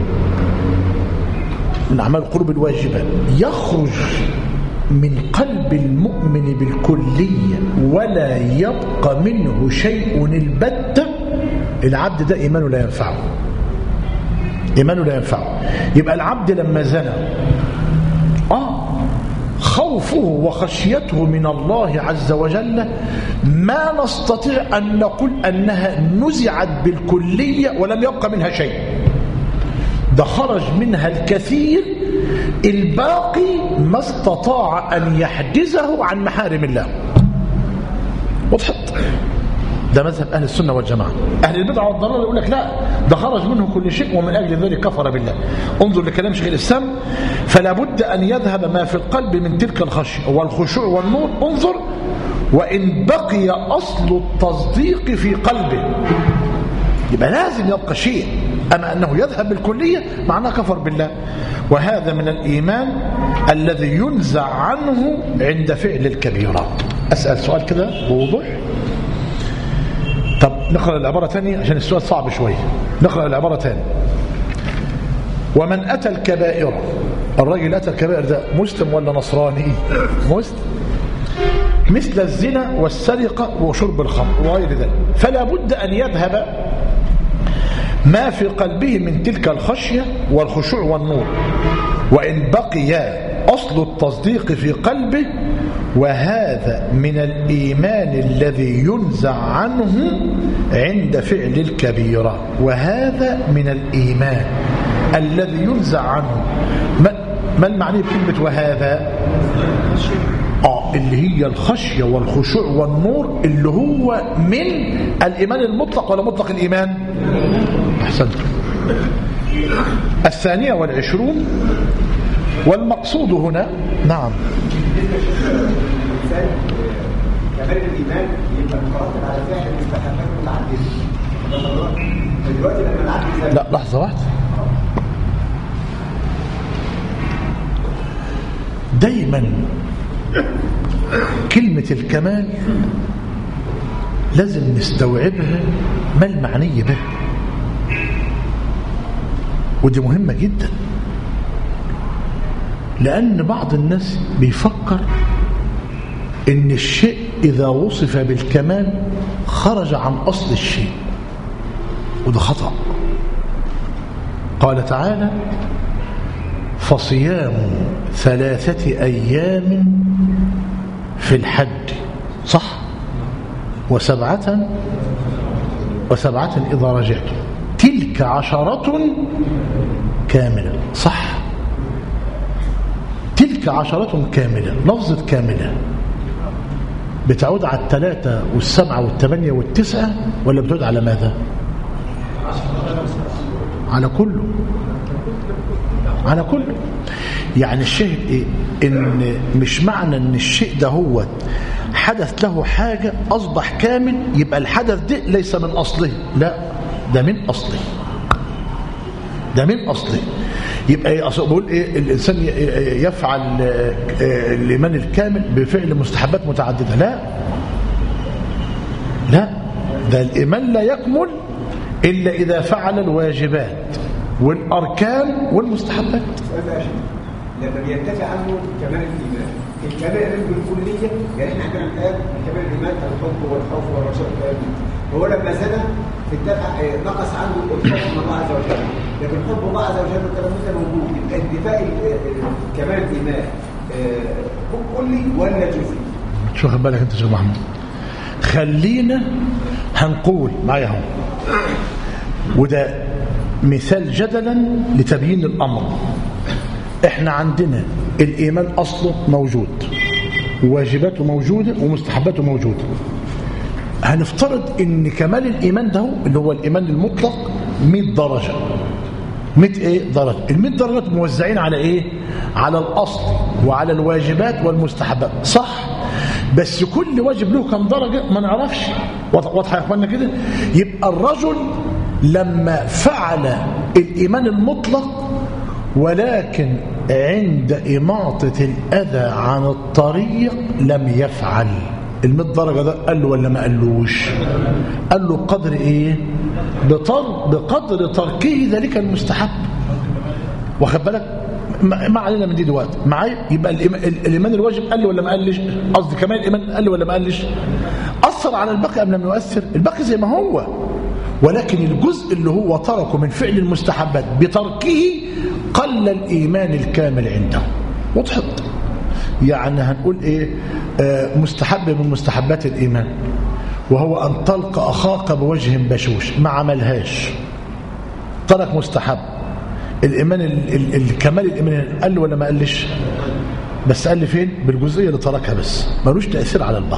من أعمال القلوب الواجبة يخرج من قلب المؤمن بالكلية ولا يبقى منه شيء البتة العبد ده إيمانه لا ينفعه إيمانه لا ينفعه يبقى العبد لما زنى آه خوفه وخشيته من الله عز وجل ما نستطيع أن نقول أنها نزعت بالكلية ولم يبقى منها شيء ده خرج منها الكثير الباقي ما استطاع أن يحجزه عن محارم الله وضحت ده مذهب أهل السنة والجماعة أهل البدع والضلال يقول لك لا ده خرج منه كل شيء ومن أجل ذلك كفر بالله انظر لكلام شيخ الإسلام فلا بد أن يذهب ما في القلب من تلك الخشية والخشوع والنور انظر وإن بقي أصل التصديق في قلبه يبقى لازم يبقى شيء أما أنه يذهب بالكلية معناه كفر بالله وهذا من الإيمان الذي ينزع عنه عند فعل الكبيرات أسأل سؤال كده بوضوح طب نقرأ العبارة ثانية عشان السؤال صعب شوية نقرأ العبارة ثانية ومن أتى الكبائر الراجل أتى الكبائر ده مسلم ولا نصراني مسلم مثل الزنا والسرقة وشرب الخمر وغير ذلك فلا بد أن يذهب ما في قلبه من تلك الخشية والخشوع والنور وإن بقي أصل التصديق في قلبه وهذا من الإيمان الذي ينزع عنه عند فعل الكبيرة وهذا من الإيمان الذي ينزع عنه ما, ما المعنى بكلمة وهذا آه اللي هي الخشية والخشوع والنور اللي هو من الإيمان المطلق ولا مطلق الإيمان أحسنت الثانية والعشرون والمقصود هنا نعم الانسان كمال الايمان يبقى مترتب على فعل المستحقات والعدل دلوقتي لما العدل زاد لا لحظة واحدة دايما كلمة الكمال لازم نستوعبها ما المعني به ودي مهمة جدا لأن بعض الناس بيفكر إن الشيء إذا وصف بالكمال خرج عن أصل الشيء وده خطأ قال تعالى فصيام ثلاثة أيام في الحج صح وسبعة وسبعة إذا رجعتم تلك عشرة كاملة صح تلك عشرة كاملة لفظة كاملة بتعود على الثلاثة والسبعة والثمانية والتسعة ولا بتعود على ماذا على كله على كله يعني الشاهد ايه ان مش معنى ان الشيء ده هو حدث له حاجة اصبح كامل يبقى الحدث ده ليس من اصله لا ده من اصله ده من اصله يبقى ايه اصل بقول ايه الانسان ي- ي- يفعل آه، آه، الايمان الكامل بفعل مستحبات متعدده لا لا ده الايمان لا يكمل الا اذا فعل الواجبات والاركان والمستحبات سؤال بقى يا شيخ. لما بينتفي عنه كمال الايمان الكمال الايمان بالكليه يعني احنا عندنا الان كمال الايمان الحب والخوف والرجاء والكلام ده هو لما زاد في الدفع آه، نقص عنده الخوف من الله عز وجل لكن حب الله عز وجل والكلام ده موجود يبقى انتفاء ال- آه، كمال الايمان آه، كلي ولا جزئي؟ شو خد بالك انت يا شيخ محمود خلينا هنقول معايا اهو وده مثال جدلا لتبيين الامر احنا عندنا الايمان اصله موجود وواجباته موجوده ومستحباته موجوده هنفترض ان كمال الايمان ده هو اللي هو الايمان المطلق 100 درجه 100 ايه درجه ال 100 درجات موزعين على ايه على الاصل وعلى الواجبات والمستحبات صح بس كل واجب له كم درجه ما نعرفش واضح- واضحه يا اخوانا كده يبقى الرجل لما فعل الايمان المطلق ولكن عند إماطة الأذى عن الطريق لم يفعل المئة درجة ده قال له ولا ما قالوش قال له قدر إيه بطر بقدر تركه ذلك المستحب واخد بالك ما ما علينا من دي دلوقتي معايا يبقى الإيمان, الإيمان الواجب قال له ولا ما قالش قصدي كمان الإيمان قال له ولا ما قالش أثر على الباقي أم لم يؤثر الباقي زي ما هو ولكن الجزء اللي هو تركه من فعل المستحبات بتركه قل الإيمان الكامل عنده وضحت يعني هنقول إيه آه مستحب من مستحبات الإيمان وهو أن تلقى أخاك بوجه بشوش ما عملهاش ترك مستحب الإيمان ال ال الكمال الإيمان قال له ولا ما قالش بس قال لي فين بالجزئية اللي تركها بس ملوش تأثير على الباقي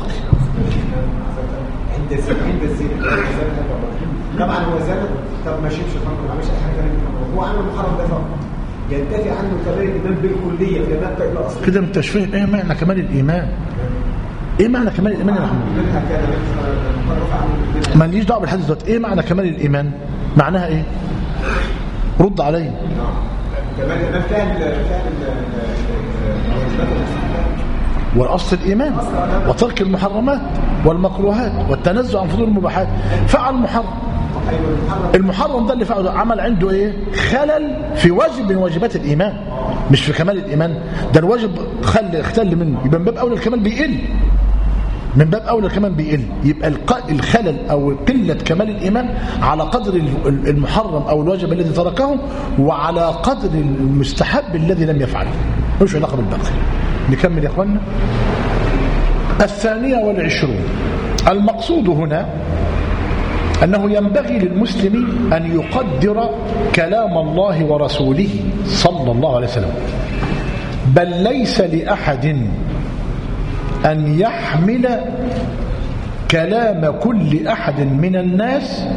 عند الزنا عند الزنا طبعا هو زنا طب ما شربش خمر ما عملش اي حاجه ثانيه هو عمل محرم ده فقط ينتفي عنه كمال الايمان بالكليه في مبدا الى اصل كده انت مش فاهم ايه معنى كمال الايمان ايه معنى كمال الايمان يا محمود منها كان رفع عنه ماليش دعوه بالحديث دلوقتي ايه معنى كمال الايمان معناها ايه رد علي كمال الايمان فعل فعل الواجبات والمستحبات والاصل الايمان وترك المحرمات والمكروهات والتنزع عن فضول المباحات فعل محرم ايوه المحرم المحرم ده اللي فعله عمل عنده ايه خلل في واجب من واجبات الايمان مش في كمال الايمان ده الواجب خل اختل منه يبقى من باب اولى الكمال بيقل من باب اولى كمان بيقل يبقى الق- الخلل او قله كمال الايمان على قدر ال- المحرم او الواجب الذي تركه وعلى قدر المستحب الذي لم يفعله مش علاقه بالباقي نكمل يا اخوانا الثانيه والعشرون المقصود هنا أنه ينبغي للمسلم أن يقدر كلام الله ورسوله صلى الله عليه وسلم بل ليس لأحد أن يحمل كلام كل أحد من الناس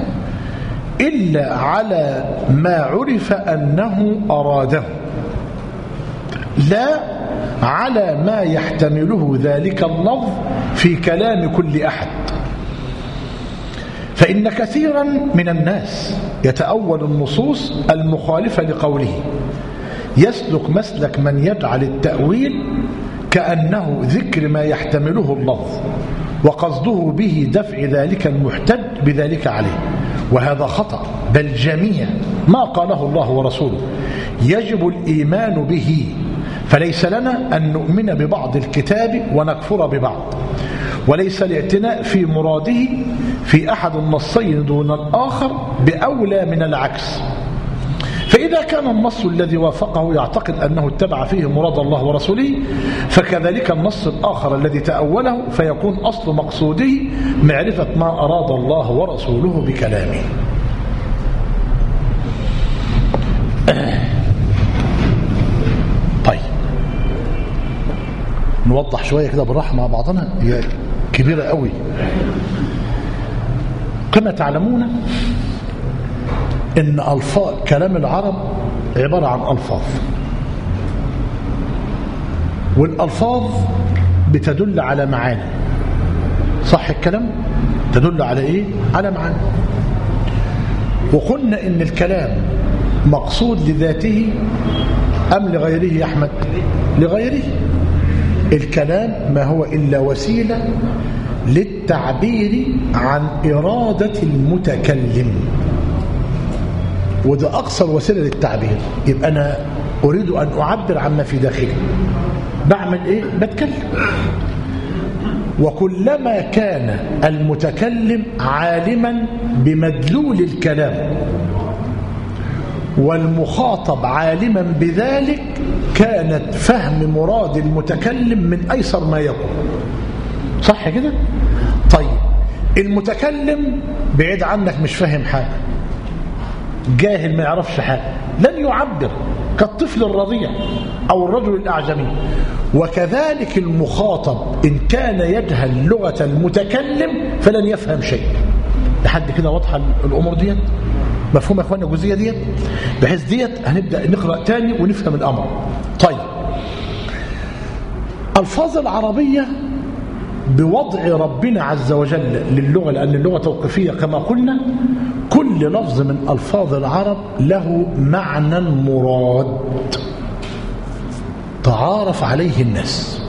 إلا على ما عرف أنه أراده لا على ما يحتمله ذلك اللفظ في كلام كل أحد فإن كثيرا من الناس يتأول النصوص المخالفة لقوله يسلك مسلك من يجعل التأويل كأنه ذكر ما يحتمله اللفظ وقصده به دفع ذلك المحتج بذلك عليه وهذا خطأ بل جميع ما قاله الله ورسوله يجب الإيمان به فليس لنا أن نؤمن ببعض الكتاب ونكفر ببعض وليس الاعتناء في مراده في أحد النصين دون الآخر بأولى من العكس فإذا كان النص الذي وافقه يعتقد أنه اتبع فيه مراد الله ورسوله فكذلك النص الآخر الذي تأوله فيكون أصل مقصوده معرفة ما أراد الله ورسوله بكلامه طيب نوضح شوية كده بالراحة مع بعضنا هي كبيرة قوي كما تعلمون ان الفاظ كلام العرب عباره عن الفاظ والالفاظ بتدل على معاني صح الكلام تدل على ايه على معاني وقلنا ان الكلام مقصود لذاته ام لغيره يا احمد لغيره الكلام ما هو الا وسيله للتعبير عن اراده المتكلم وده أقصر وسيلة للتعبير يبقى أنا أريد أن أعبر عما في داخلي بعمل إيه؟ بتكلم وكلما كان المتكلم عالما بمدلول الكلام والمخاطب عالما بذلك كانت فهم مراد المتكلم من أيسر ما يكون صح كده؟ طيب المتكلم بعيد عنك مش فاهم حاجة جاهل ما يعرفش حاجة لن يعبر كالطفل الرضيع أو الرجل الأعجمي وكذلك المخاطب إن كان يجهل لغة المتكلم فلن يفهم شيء لحد كده واضحة الأمور ديت مفهوم يا أخوانا الجزئية ديت بحيث ديت هنبدأ نقرأ تاني ونفهم الأمر طيب الفاظ العربية بوضع ربنا عز وجل للغة لأن اللغة توقيفية كما قلنا كل لفظ من ألفاظ العرب له معنى مراد تعارف عليه الناس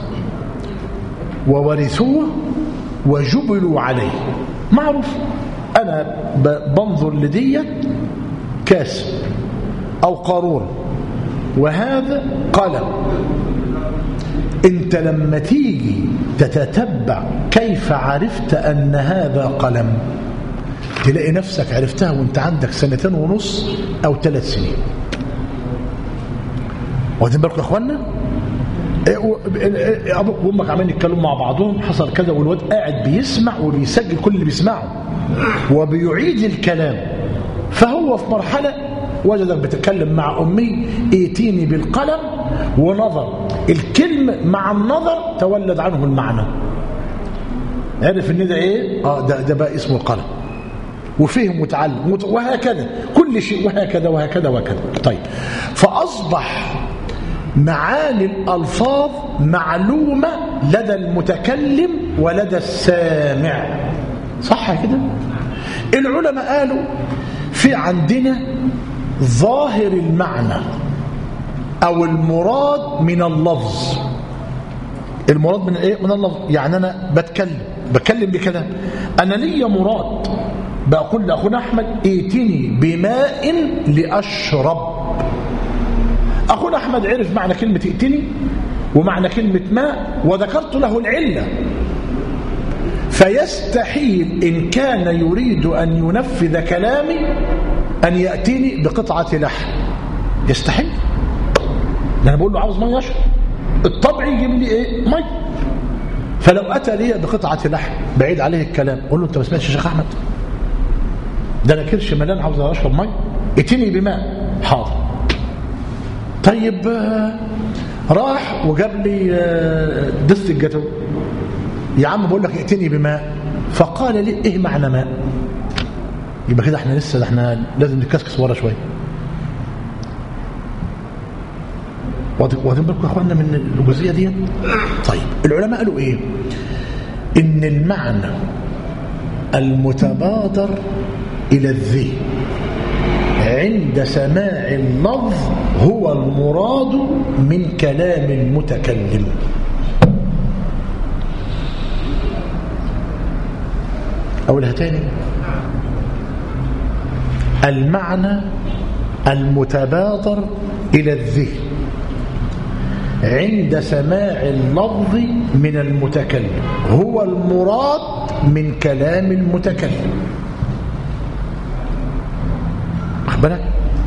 وورثوه وجبلوا عليه معروف أنا بنظر لديت كاس أو قارورة وهذا قلم انت لما تيجي تتتبع كيف عرفت أن هذا قلم تلاقي نفسك عرفتها وانت عندك سنتين ونص أو ثلاث سنين واخدين بالكم يا اخوانا ابوك وامك عمالين يتكلموا مع بعضهم حصل كذا والواد قاعد بيسمع وبيسجل كل اللي بيسمعه وبيعيد الكلام فهو في مرحله وجدك بتتكلم مع امي ائتيني بالقلم ونظر الكلمه مع النظر تولد عنه المعنى عرف ان ده ايه اه ده ده بقى اسمه القلم وفهم وتعلم وهكذا كل شيء وهكذا وهكذا وهكذا طيب فاصبح معاني الألفاظ معلومة لدى المتكلم ولدى السامع صح كده العلماء قالوا في عندنا ظاهر المعنى أو المراد من اللفظ المراد من ايه من اللفظ يعني أنا بتكلم بتكلم بكلام أنا لي مراد بقول لأخونا أحمد ائتني بماء لأشرب أخونا أحمد عرف معنى كلمة ائتني ومعنى كلمة ماء وذكرت له العلة فيستحيل إن كان يريد أن ينفذ كلامي أن يأتيني بقطعة لحم يستحيل أنا بقول له عاوز مية يشرب الطبع يجيب لي إيه مية فلو أتى لي بقطعة لحم بعيد عليه الكلام قول له أنت ما سمعتش يا شيخ أحمد ده أنا كرش ملان عاوز أشرب مية ائتني بماء حاضر طيب راح وجاب لي دست الجاتو يا عم بقول لك ائتني بماء فقال لي ايه معنى ماء يبقى كده احنا لسه احنا لازم نكسكس ورا شويه واخدين بالكم يا اخوانا من الجزئيه دي طيب العلماء قالوا ايه ان المعنى المتبادر الى الذهن عند سماع اللفظ هو المراد من كلام المتكلم أولها تاني المعنى المتبادر إلى الذهن عند سماع اللفظ من المتكلم هو المراد من كلام المتكلم بالك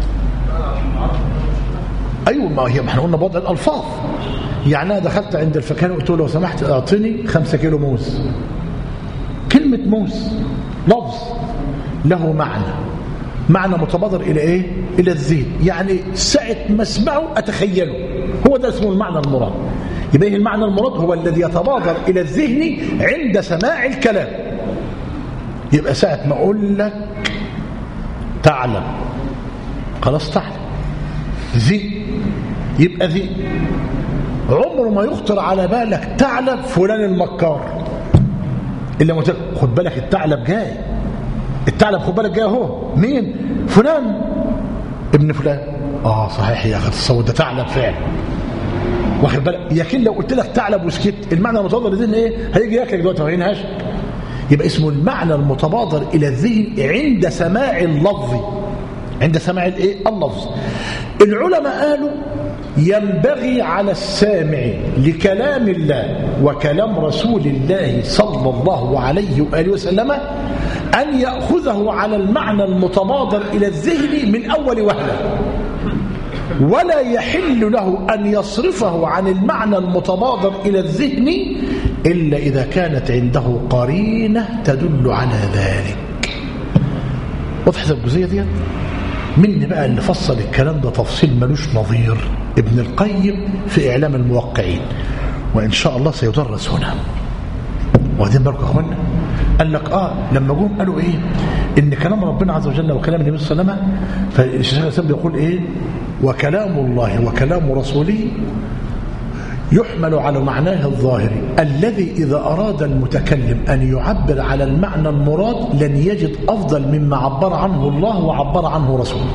ايوه ما هي ما احنا قلنا بوضع الالفاظ يعني انا دخلت عند الفكان وقلت له لو سمحت اعطني 5 كيلو موز كلمه موز لفظ له معنى معنى متبادر الى ايه الى الذهن يعني ساعه ما اسمعه اتخيله هو ده اسمه المعنى المراد يبقى إيه المعنى المراد هو الذي يتبادر الى الذهن عند سماع الكلام يبقى ساعه ما اقول لك تعلم خلاص تعلم ذي يبقى ذي عمره ما يخطر على بالك تعلم فلان المكار الا ما خد بالك الثعلب جاي الثعلب خد بالك جاي اهو مين فلان ابن فلان اه صحيح يا اخي تصور ده ثعلب فعلا واخد بالك يكن لو قلت لك ثعلب وسكت المعنى المتبادر للذهن ايه هيجي ياكلك دلوقتي وهينهش يبقى اسمه المعنى المتبادر الى الذهن عند سماع اللفظ عند سماع الايه اللفظ العلماء قالوا ينبغي على السامع لكلام الله وكلام رسول الله صلى الله عليه وآله وسلم أن يأخذه على المعنى المتبادر إلى الذهن من أول وهلة ولا يحل له أن يصرفه عن المعنى المتبادر إلى الذهن إلا إذا كانت عنده قرينة تدل على ذلك وضحت الجزئية دي من بقى اللي فصل الكلام ده تفصيل ملوش نظير ابن القيم في إعلام الموقعين وإن شاء الله سيدرس هنا واخدين بالكم يا اخوانا قال لك اه لما جم قالوا ايه ان كلام ربنا عز وجل وكلام النبي صلى الله عليه وسلم فالشيخ الاسلام بيقول ايه وكلام الله وكلام رسوله يحمل على معناه الظاهري الذي إذا أراد المتكلم أن يعبر على المعنى المراد لن يجد أفضل مما عبر عنه الله وعبر عنه رسوله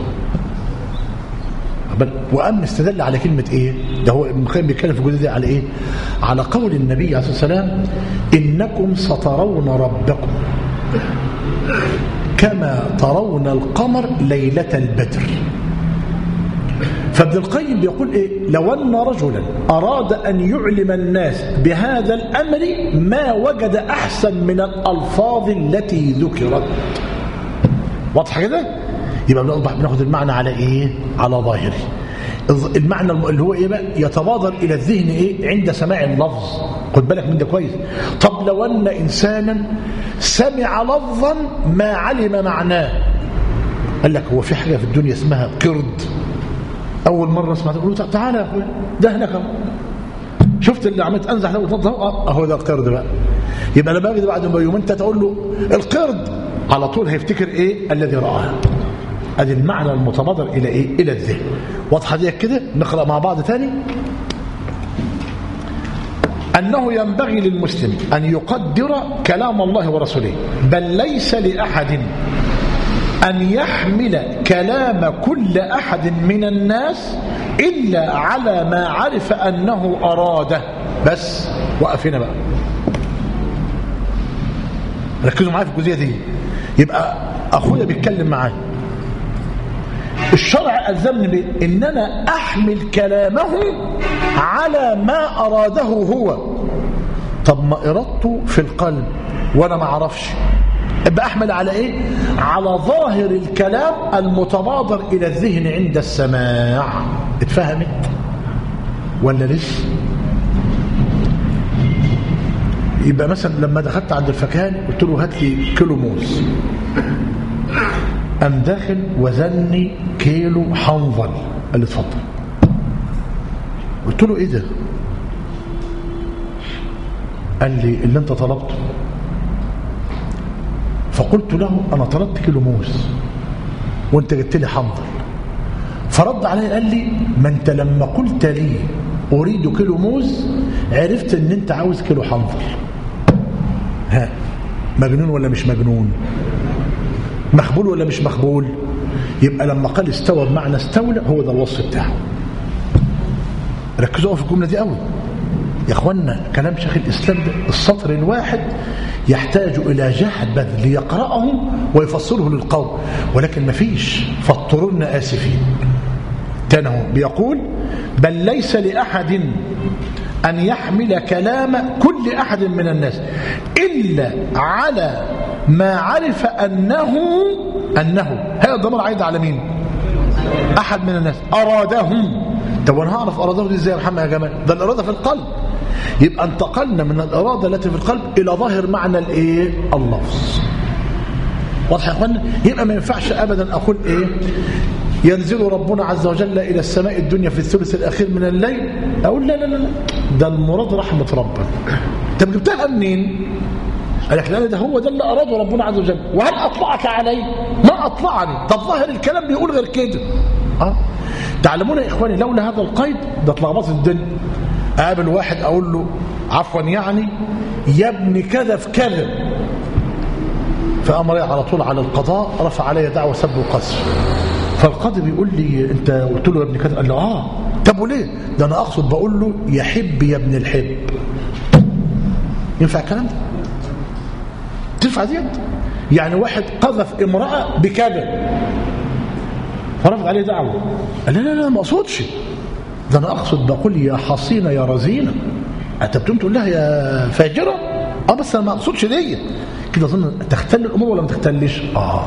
وأما استدل على كلمة إيه ده هو ابن القيم بيتكلم في الجزء ده على إيه على قول النبي عليه الصلاة والسلام إنكم سترون ربكم كما ترون القمر ليلة البدر فابن القيم بيقول ايه لو ان رجلا اراد ان يعلم الناس بهذا الامر ما وجد احسن من الالفاظ التي ذكرت واضحه كده يبقى بناخد المعنى على ايه على ظاهره المعنى اللي هو ايه بقى يتبادر الى الذهن ايه عند سماع اللفظ خد بالك من ده كويس طب لو ان انسانا سمع لفظا ما علم معناه قال لك هو في حاجه في الدنيا اسمها قرد اول مره سمعت اقول له تعالى يا اخويا ده هناك شفت اللي عملت انزح ده اهو ده القرد بقى يبقى لما اجي بعد ما يومين انت تقول له القرد على طول هيفتكر ايه الذي رآه ادي المعنى المتبادر الى ايه الى الذهن واضحه دي كده نقرا مع بعض تاني أنه ينبغي للمسلم أن يقدر كلام الله ورسوله بل ليس لأحد أن يحمل كلام كل أحد من الناس إلا على ما عرف أنه أراده بس وقفنا بقى ركزوا معايا في الجزئية دي يبقى أخويا بيتكلم معايا الشرع ألزمني بيه إن أنا أحمل كلامه على ما أراده هو طب ما إرادته في القلب وأنا ما أعرفش يبقى أحمل على إيه على ظاهر الكلام المتبادر إلى الذهن عند السماع اتفهمت ولا لسه يبقى مثلا لما دخلت عند الفكان قلت له هات لي كيلو موز قام داخل وزني كيلو حنظل قال لي اتفضل قلت له ايه ده قال لي اللي انت طلبته فقلت له انا طلبت كيلو موز وانت جبت لي حنظل فرد علي قال لي ما انت لما قلت لي اريد كيلو موز عرفت ان انت عاوز كيلو حنظل ها مجنون ولا مش مجنون مخبول ولا مش مخبول يبقى لما قال استوى بمعنى استولى هو ده الوصف بتاعه ركزوا في الجمله دي قوي يا اخوانا كلام شيخ الاسلام ده السطر الواحد يحتاج الى جهد بذل ليقراه ويفسره للقوم ولكن مفيش فاضطررنا اسفين تنهو بيقول بل ليس لاحد ان يحمل كلام كل احد من الناس الا على ما عرف انه انه هذا الضمير عايد على مين احد من الناس ارادهم طب وانا هعرف اراده دي ازاي يا محمد يا جمال ده الاراده في القلب يبقى انتقلنا من الاراده التي في القلب الى ظاهر معنى الايه اللفظ واضح يا اخوانا يبقى ما ينفعش ابدا اقول ايه ينزل ربنا عز وجل الى السماء الدنيا في الثلث الاخير من الليل اقول لا لا لا لا ده المراد رحمه ربنا طب جبتها منين قال لك لا ده هو ده اللي اراده ربنا عز وجل وهل اطلعك عليه ما اطلعني طب ظاهر الكلام بيقول غير كده اه تعلمون يا اخواني لولا هذا القيد ده اتلخبطت الدنيا اقابل واحد اقول له عفوا يعني يا ابن كذا في كذا فامر على طول على القضاء رفع علي دعوه سب وقذف فالقاضي بيقول لي انت قلت له يا ابن كذا قال له اه طب وليه ده انا اقصد بقول له يحب يا ابن الحب ينفع الكلام ده تنفع ديت يعني واحد قذف امراه بكذا فرفع عليه دعوه قال لا لا لا ما اقصدش ده انا اقصد بقول يا حصينه يا رزينه انت بتقوم تقول لها يا فاجره اه بس انا ما اقصدش دي كده اظن تختل الامور ولا ما تختلش اه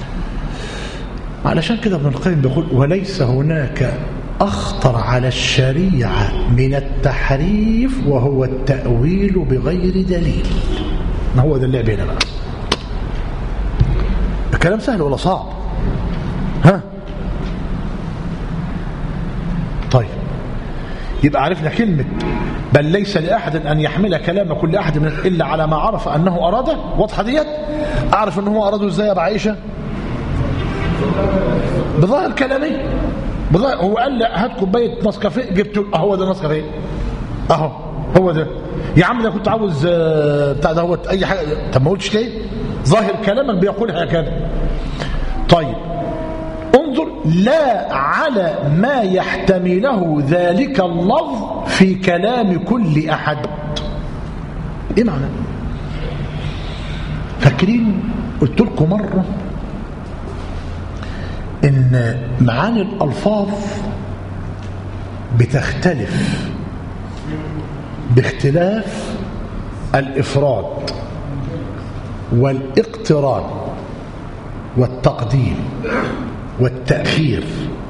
علشان كده ابن القيم بيقول وليس هناك اخطر على الشريعه من التحريف وهو التاويل بغير دليل ما هو ده اللعب هنا بقى الكلام سهل ولا صعب ها طيب يبقى عرفنا كلمة بل ليس لأحد أن يحمل كلام كل أحد من إلا على ما عرف أنه أراده واضحة ديت أعرف أنه هو أراده إزاي يا أبو عائشة بظاهر كلامي بظاهر هو قال لي هات كوباية نسكافيه جبت له أهو ده نسكافيه أهو هو ده يا عم ده كنت عاوز آه، بتاع دوت أي حاجة طب ما قلتش ليه ظاهر كلامك بيقول هكذا طيب انظر لا على ما يحتمله ذلك اللفظ في كلام كل أحد ايه معنى فاكرين قلت لكم مرة ان معاني الألفاظ بتختلف باختلاف الإفراد والاقتران والتقديم والتأخير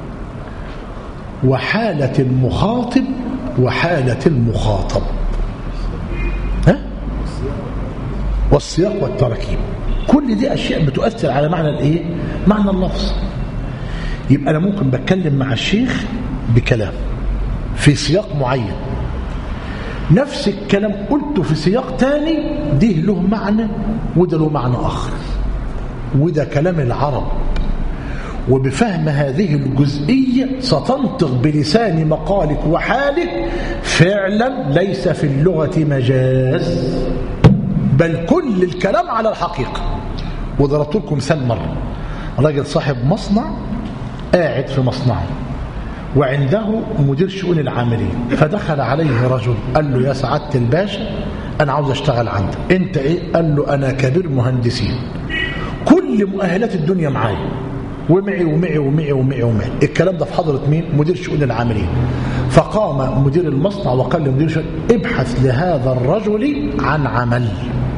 وحالة المخاطب وحالة المخاطب ها؟ والسياق والتركيب كل دي أشياء بتؤثر على معنى الإيه؟ معنى اللفظ يبقى أنا ممكن بتكلم مع الشيخ بكلام في سياق معين نفس الكلام قلته في سياق تاني ده له معنى وده له معنى آخر وده كلام العرب وبفهم هذه الجزئية ستنطق بلسان مقالك وحالك فعلا ليس في اللغة مجاز بل كل الكلام على الحقيقة وضربت لكم مثال مرة راجل صاحب مصنع قاعد في مصنعه وعنده مدير شؤون العاملين فدخل عليه رجل قال له يا سعادة الباشا أنا عاوز أشتغل عندك أنت إيه؟ قال له أنا كبير مهندسين كل مؤهلات الدنيا معايا ومعي ومعي ومعي ومعي ومعي الكلام ده في حضرة مين مدير شؤون العاملين فقام مدير المصنع وقال لمدير شؤون ابحث لهذا الرجل عن عمل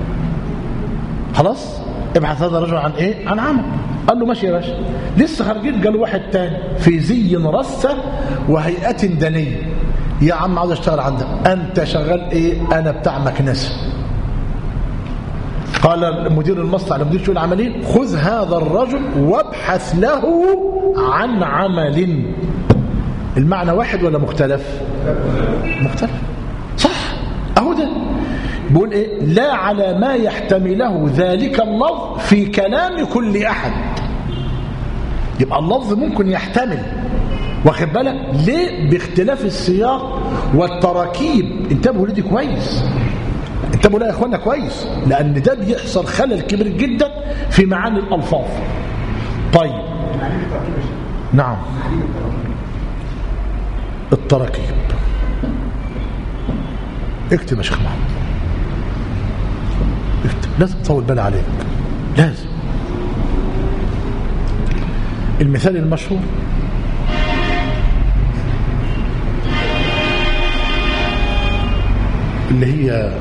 خلاص ابحث هذا الرجل عن ايه عن عمل قال له ماشي يا باشا لسه خارجين قال واحد تاني في زي رثة وهيئة دنية يا عم عاوز اشتغل عندك انت شغال ايه انا بتاع مكنسه قال مدير المصنع لمدير شؤون العاملين خذ هذا الرجل وابحث له عن عمل المعنى واحد ولا مختلف مختلف صح اهو ده بيقول ايه لا على ما يحتمله ذلك اللفظ في كلام كل احد يبقى اللفظ ممكن يحتمل واخد بالك ليه باختلاف السياق والتراكيب انتبهوا لدي كويس انتبهوا لا يا اخوانا كويس لان ده بيحصل خلل كبير جدا في معاني الالفاظ طيب نعم التراكيب اكتب يا شيخ محمد اكتب لازم تطول بال عليك لازم المثال المشهور اللي هي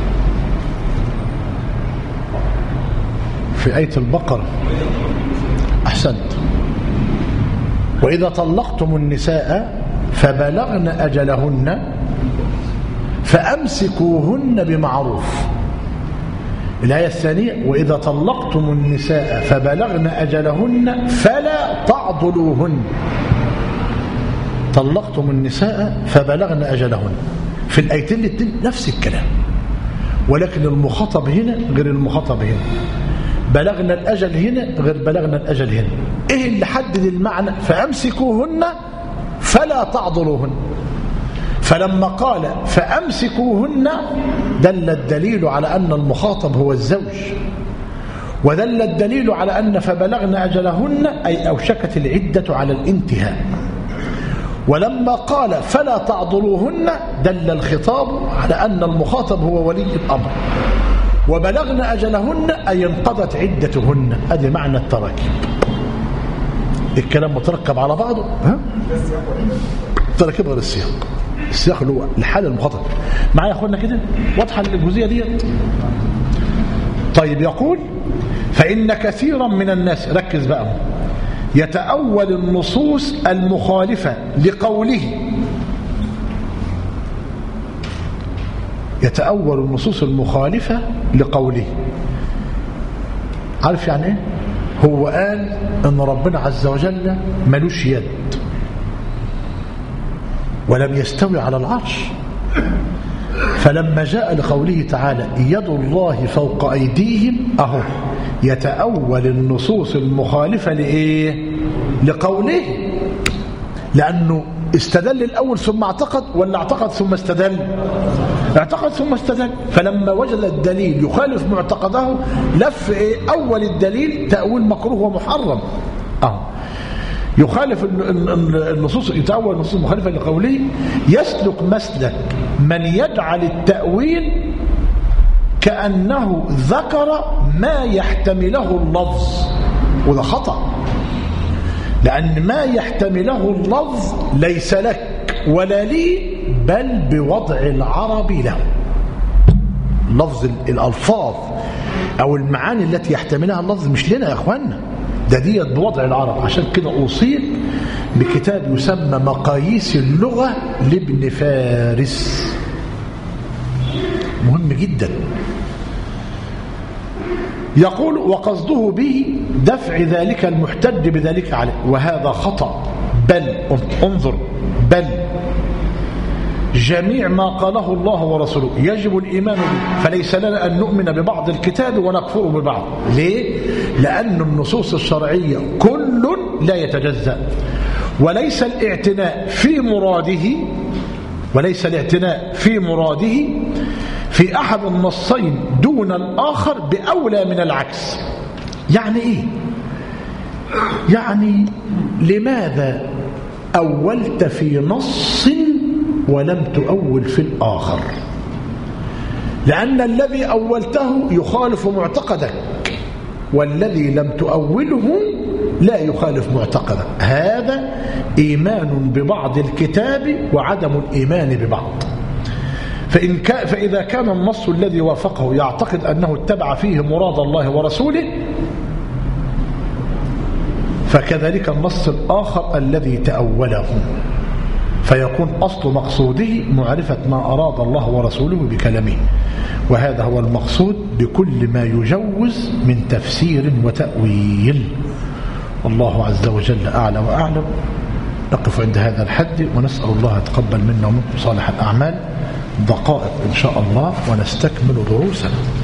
في آية البقرة أحسنت وإذا طلقتم النساء فبلغن أجلهن فأمسكوهن بمعروف الآية الثانية وإذا طلقتم النساء فبلغن أجلهن فلا تعضلوهن طلقتم النساء فبلغن أجلهن في الآيتين الاثنين نفس الكلام ولكن المخاطب هنا غير المخاطب هنا بلغنا الأجل هنا غير بلغنا الأجل هنا إيه اللي حدد المعنى فأمسكوهن فلا تعضلوهن فلما قال فأمسكوهن دل الدليل على أن المخاطب هو الزوج ودل الدليل على أن فبلغن أجلهن أي أوشكت العدة على الانتهاء ولما قال فلا تعضلوهن دل الخطاب على أن المخاطب هو ولي الأمر وبلغن أجلهن أي انقضت عدتهن هذا معنى التراكيب الكلام متركب على بعضه ها؟ التراكيب غير السياق السياق اللي هو الحال المخاطب معايا يا اخوانا كده واضحه الجزئيه ديت طيب يقول فإن كثيرا من الناس ركز بقى يتأول النصوص المخالفة لقوله يتأول النصوص المخالفة لقوله عارف يعني ايه هو قال ان ربنا عز وجل ملوش يد ولم يستوي على العرش فلما جاء لقوله تعالى يد الله فوق أيديهم أهو يتأول النصوص المخالفة لإيه لقوله لأنه استدل الأول ثم اعتقد ولا اعتقد ثم استدل اعتقد ثم استدل فلما وجد الدليل يخالف معتقده لف إيه أول الدليل تأويل مكروه ومحرم أهو يخالف النصوص يتأول النصوص المخالفة لقوله يسلك مسلك من يجعل التأويل كأنه ذكر ما يحتمله اللفظ وده خطأ لأن ما يحتمله اللفظ ليس لك ولا لي بل بوضع العرب له لفظ الألفاظ أو المعاني التي يحتملها اللفظ مش لنا يا أخوانا ده ديت بوضع العرب عشان كده أوصيك بكتاب يسمى مقاييس اللغة لابن فارس مهم جدا يقول وقصده به دفع ذلك المحتج بذلك عليه وهذا خطأ بل انظر بل جميع ما قاله الله ورسوله يجب الإيمان به فليس لنا أن نؤمن ببعض الكتاب ونكفر ببعض ليه؟ لأن النصوص الشرعية كل لا يتجزأ وليس الاعتناء في مراده وليس الاعتناء في مراده في أحد النصين دون الآخر بأولى من العكس يعني إيه؟ يعني لماذا أولت في نص ولم تؤول في الآخر لأن الذي أولته يخالف معتقدك والذي لم تؤوله لا يخالف معتقدك هذا إيمان ببعض الكتاب وعدم الإيمان ببعض فإن كا فإذا كان النص الذي وافقه يعتقد أنه اتبع فيه مراد الله ورسوله فكذلك النص الآخر الذي تأوله فيكون أصل مقصوده معرفة ما أراد الله ورسوله بكلامه وهذا هو المقصود بكل ما يجوز من تفسير وتأويل والله عز وجل أعلى وأعلم نقف عند هذا الحد ونسأل الله يتقبل منا ومنكم صالح الأعمال دقائق إن شاء الله ونستكمل دروسنا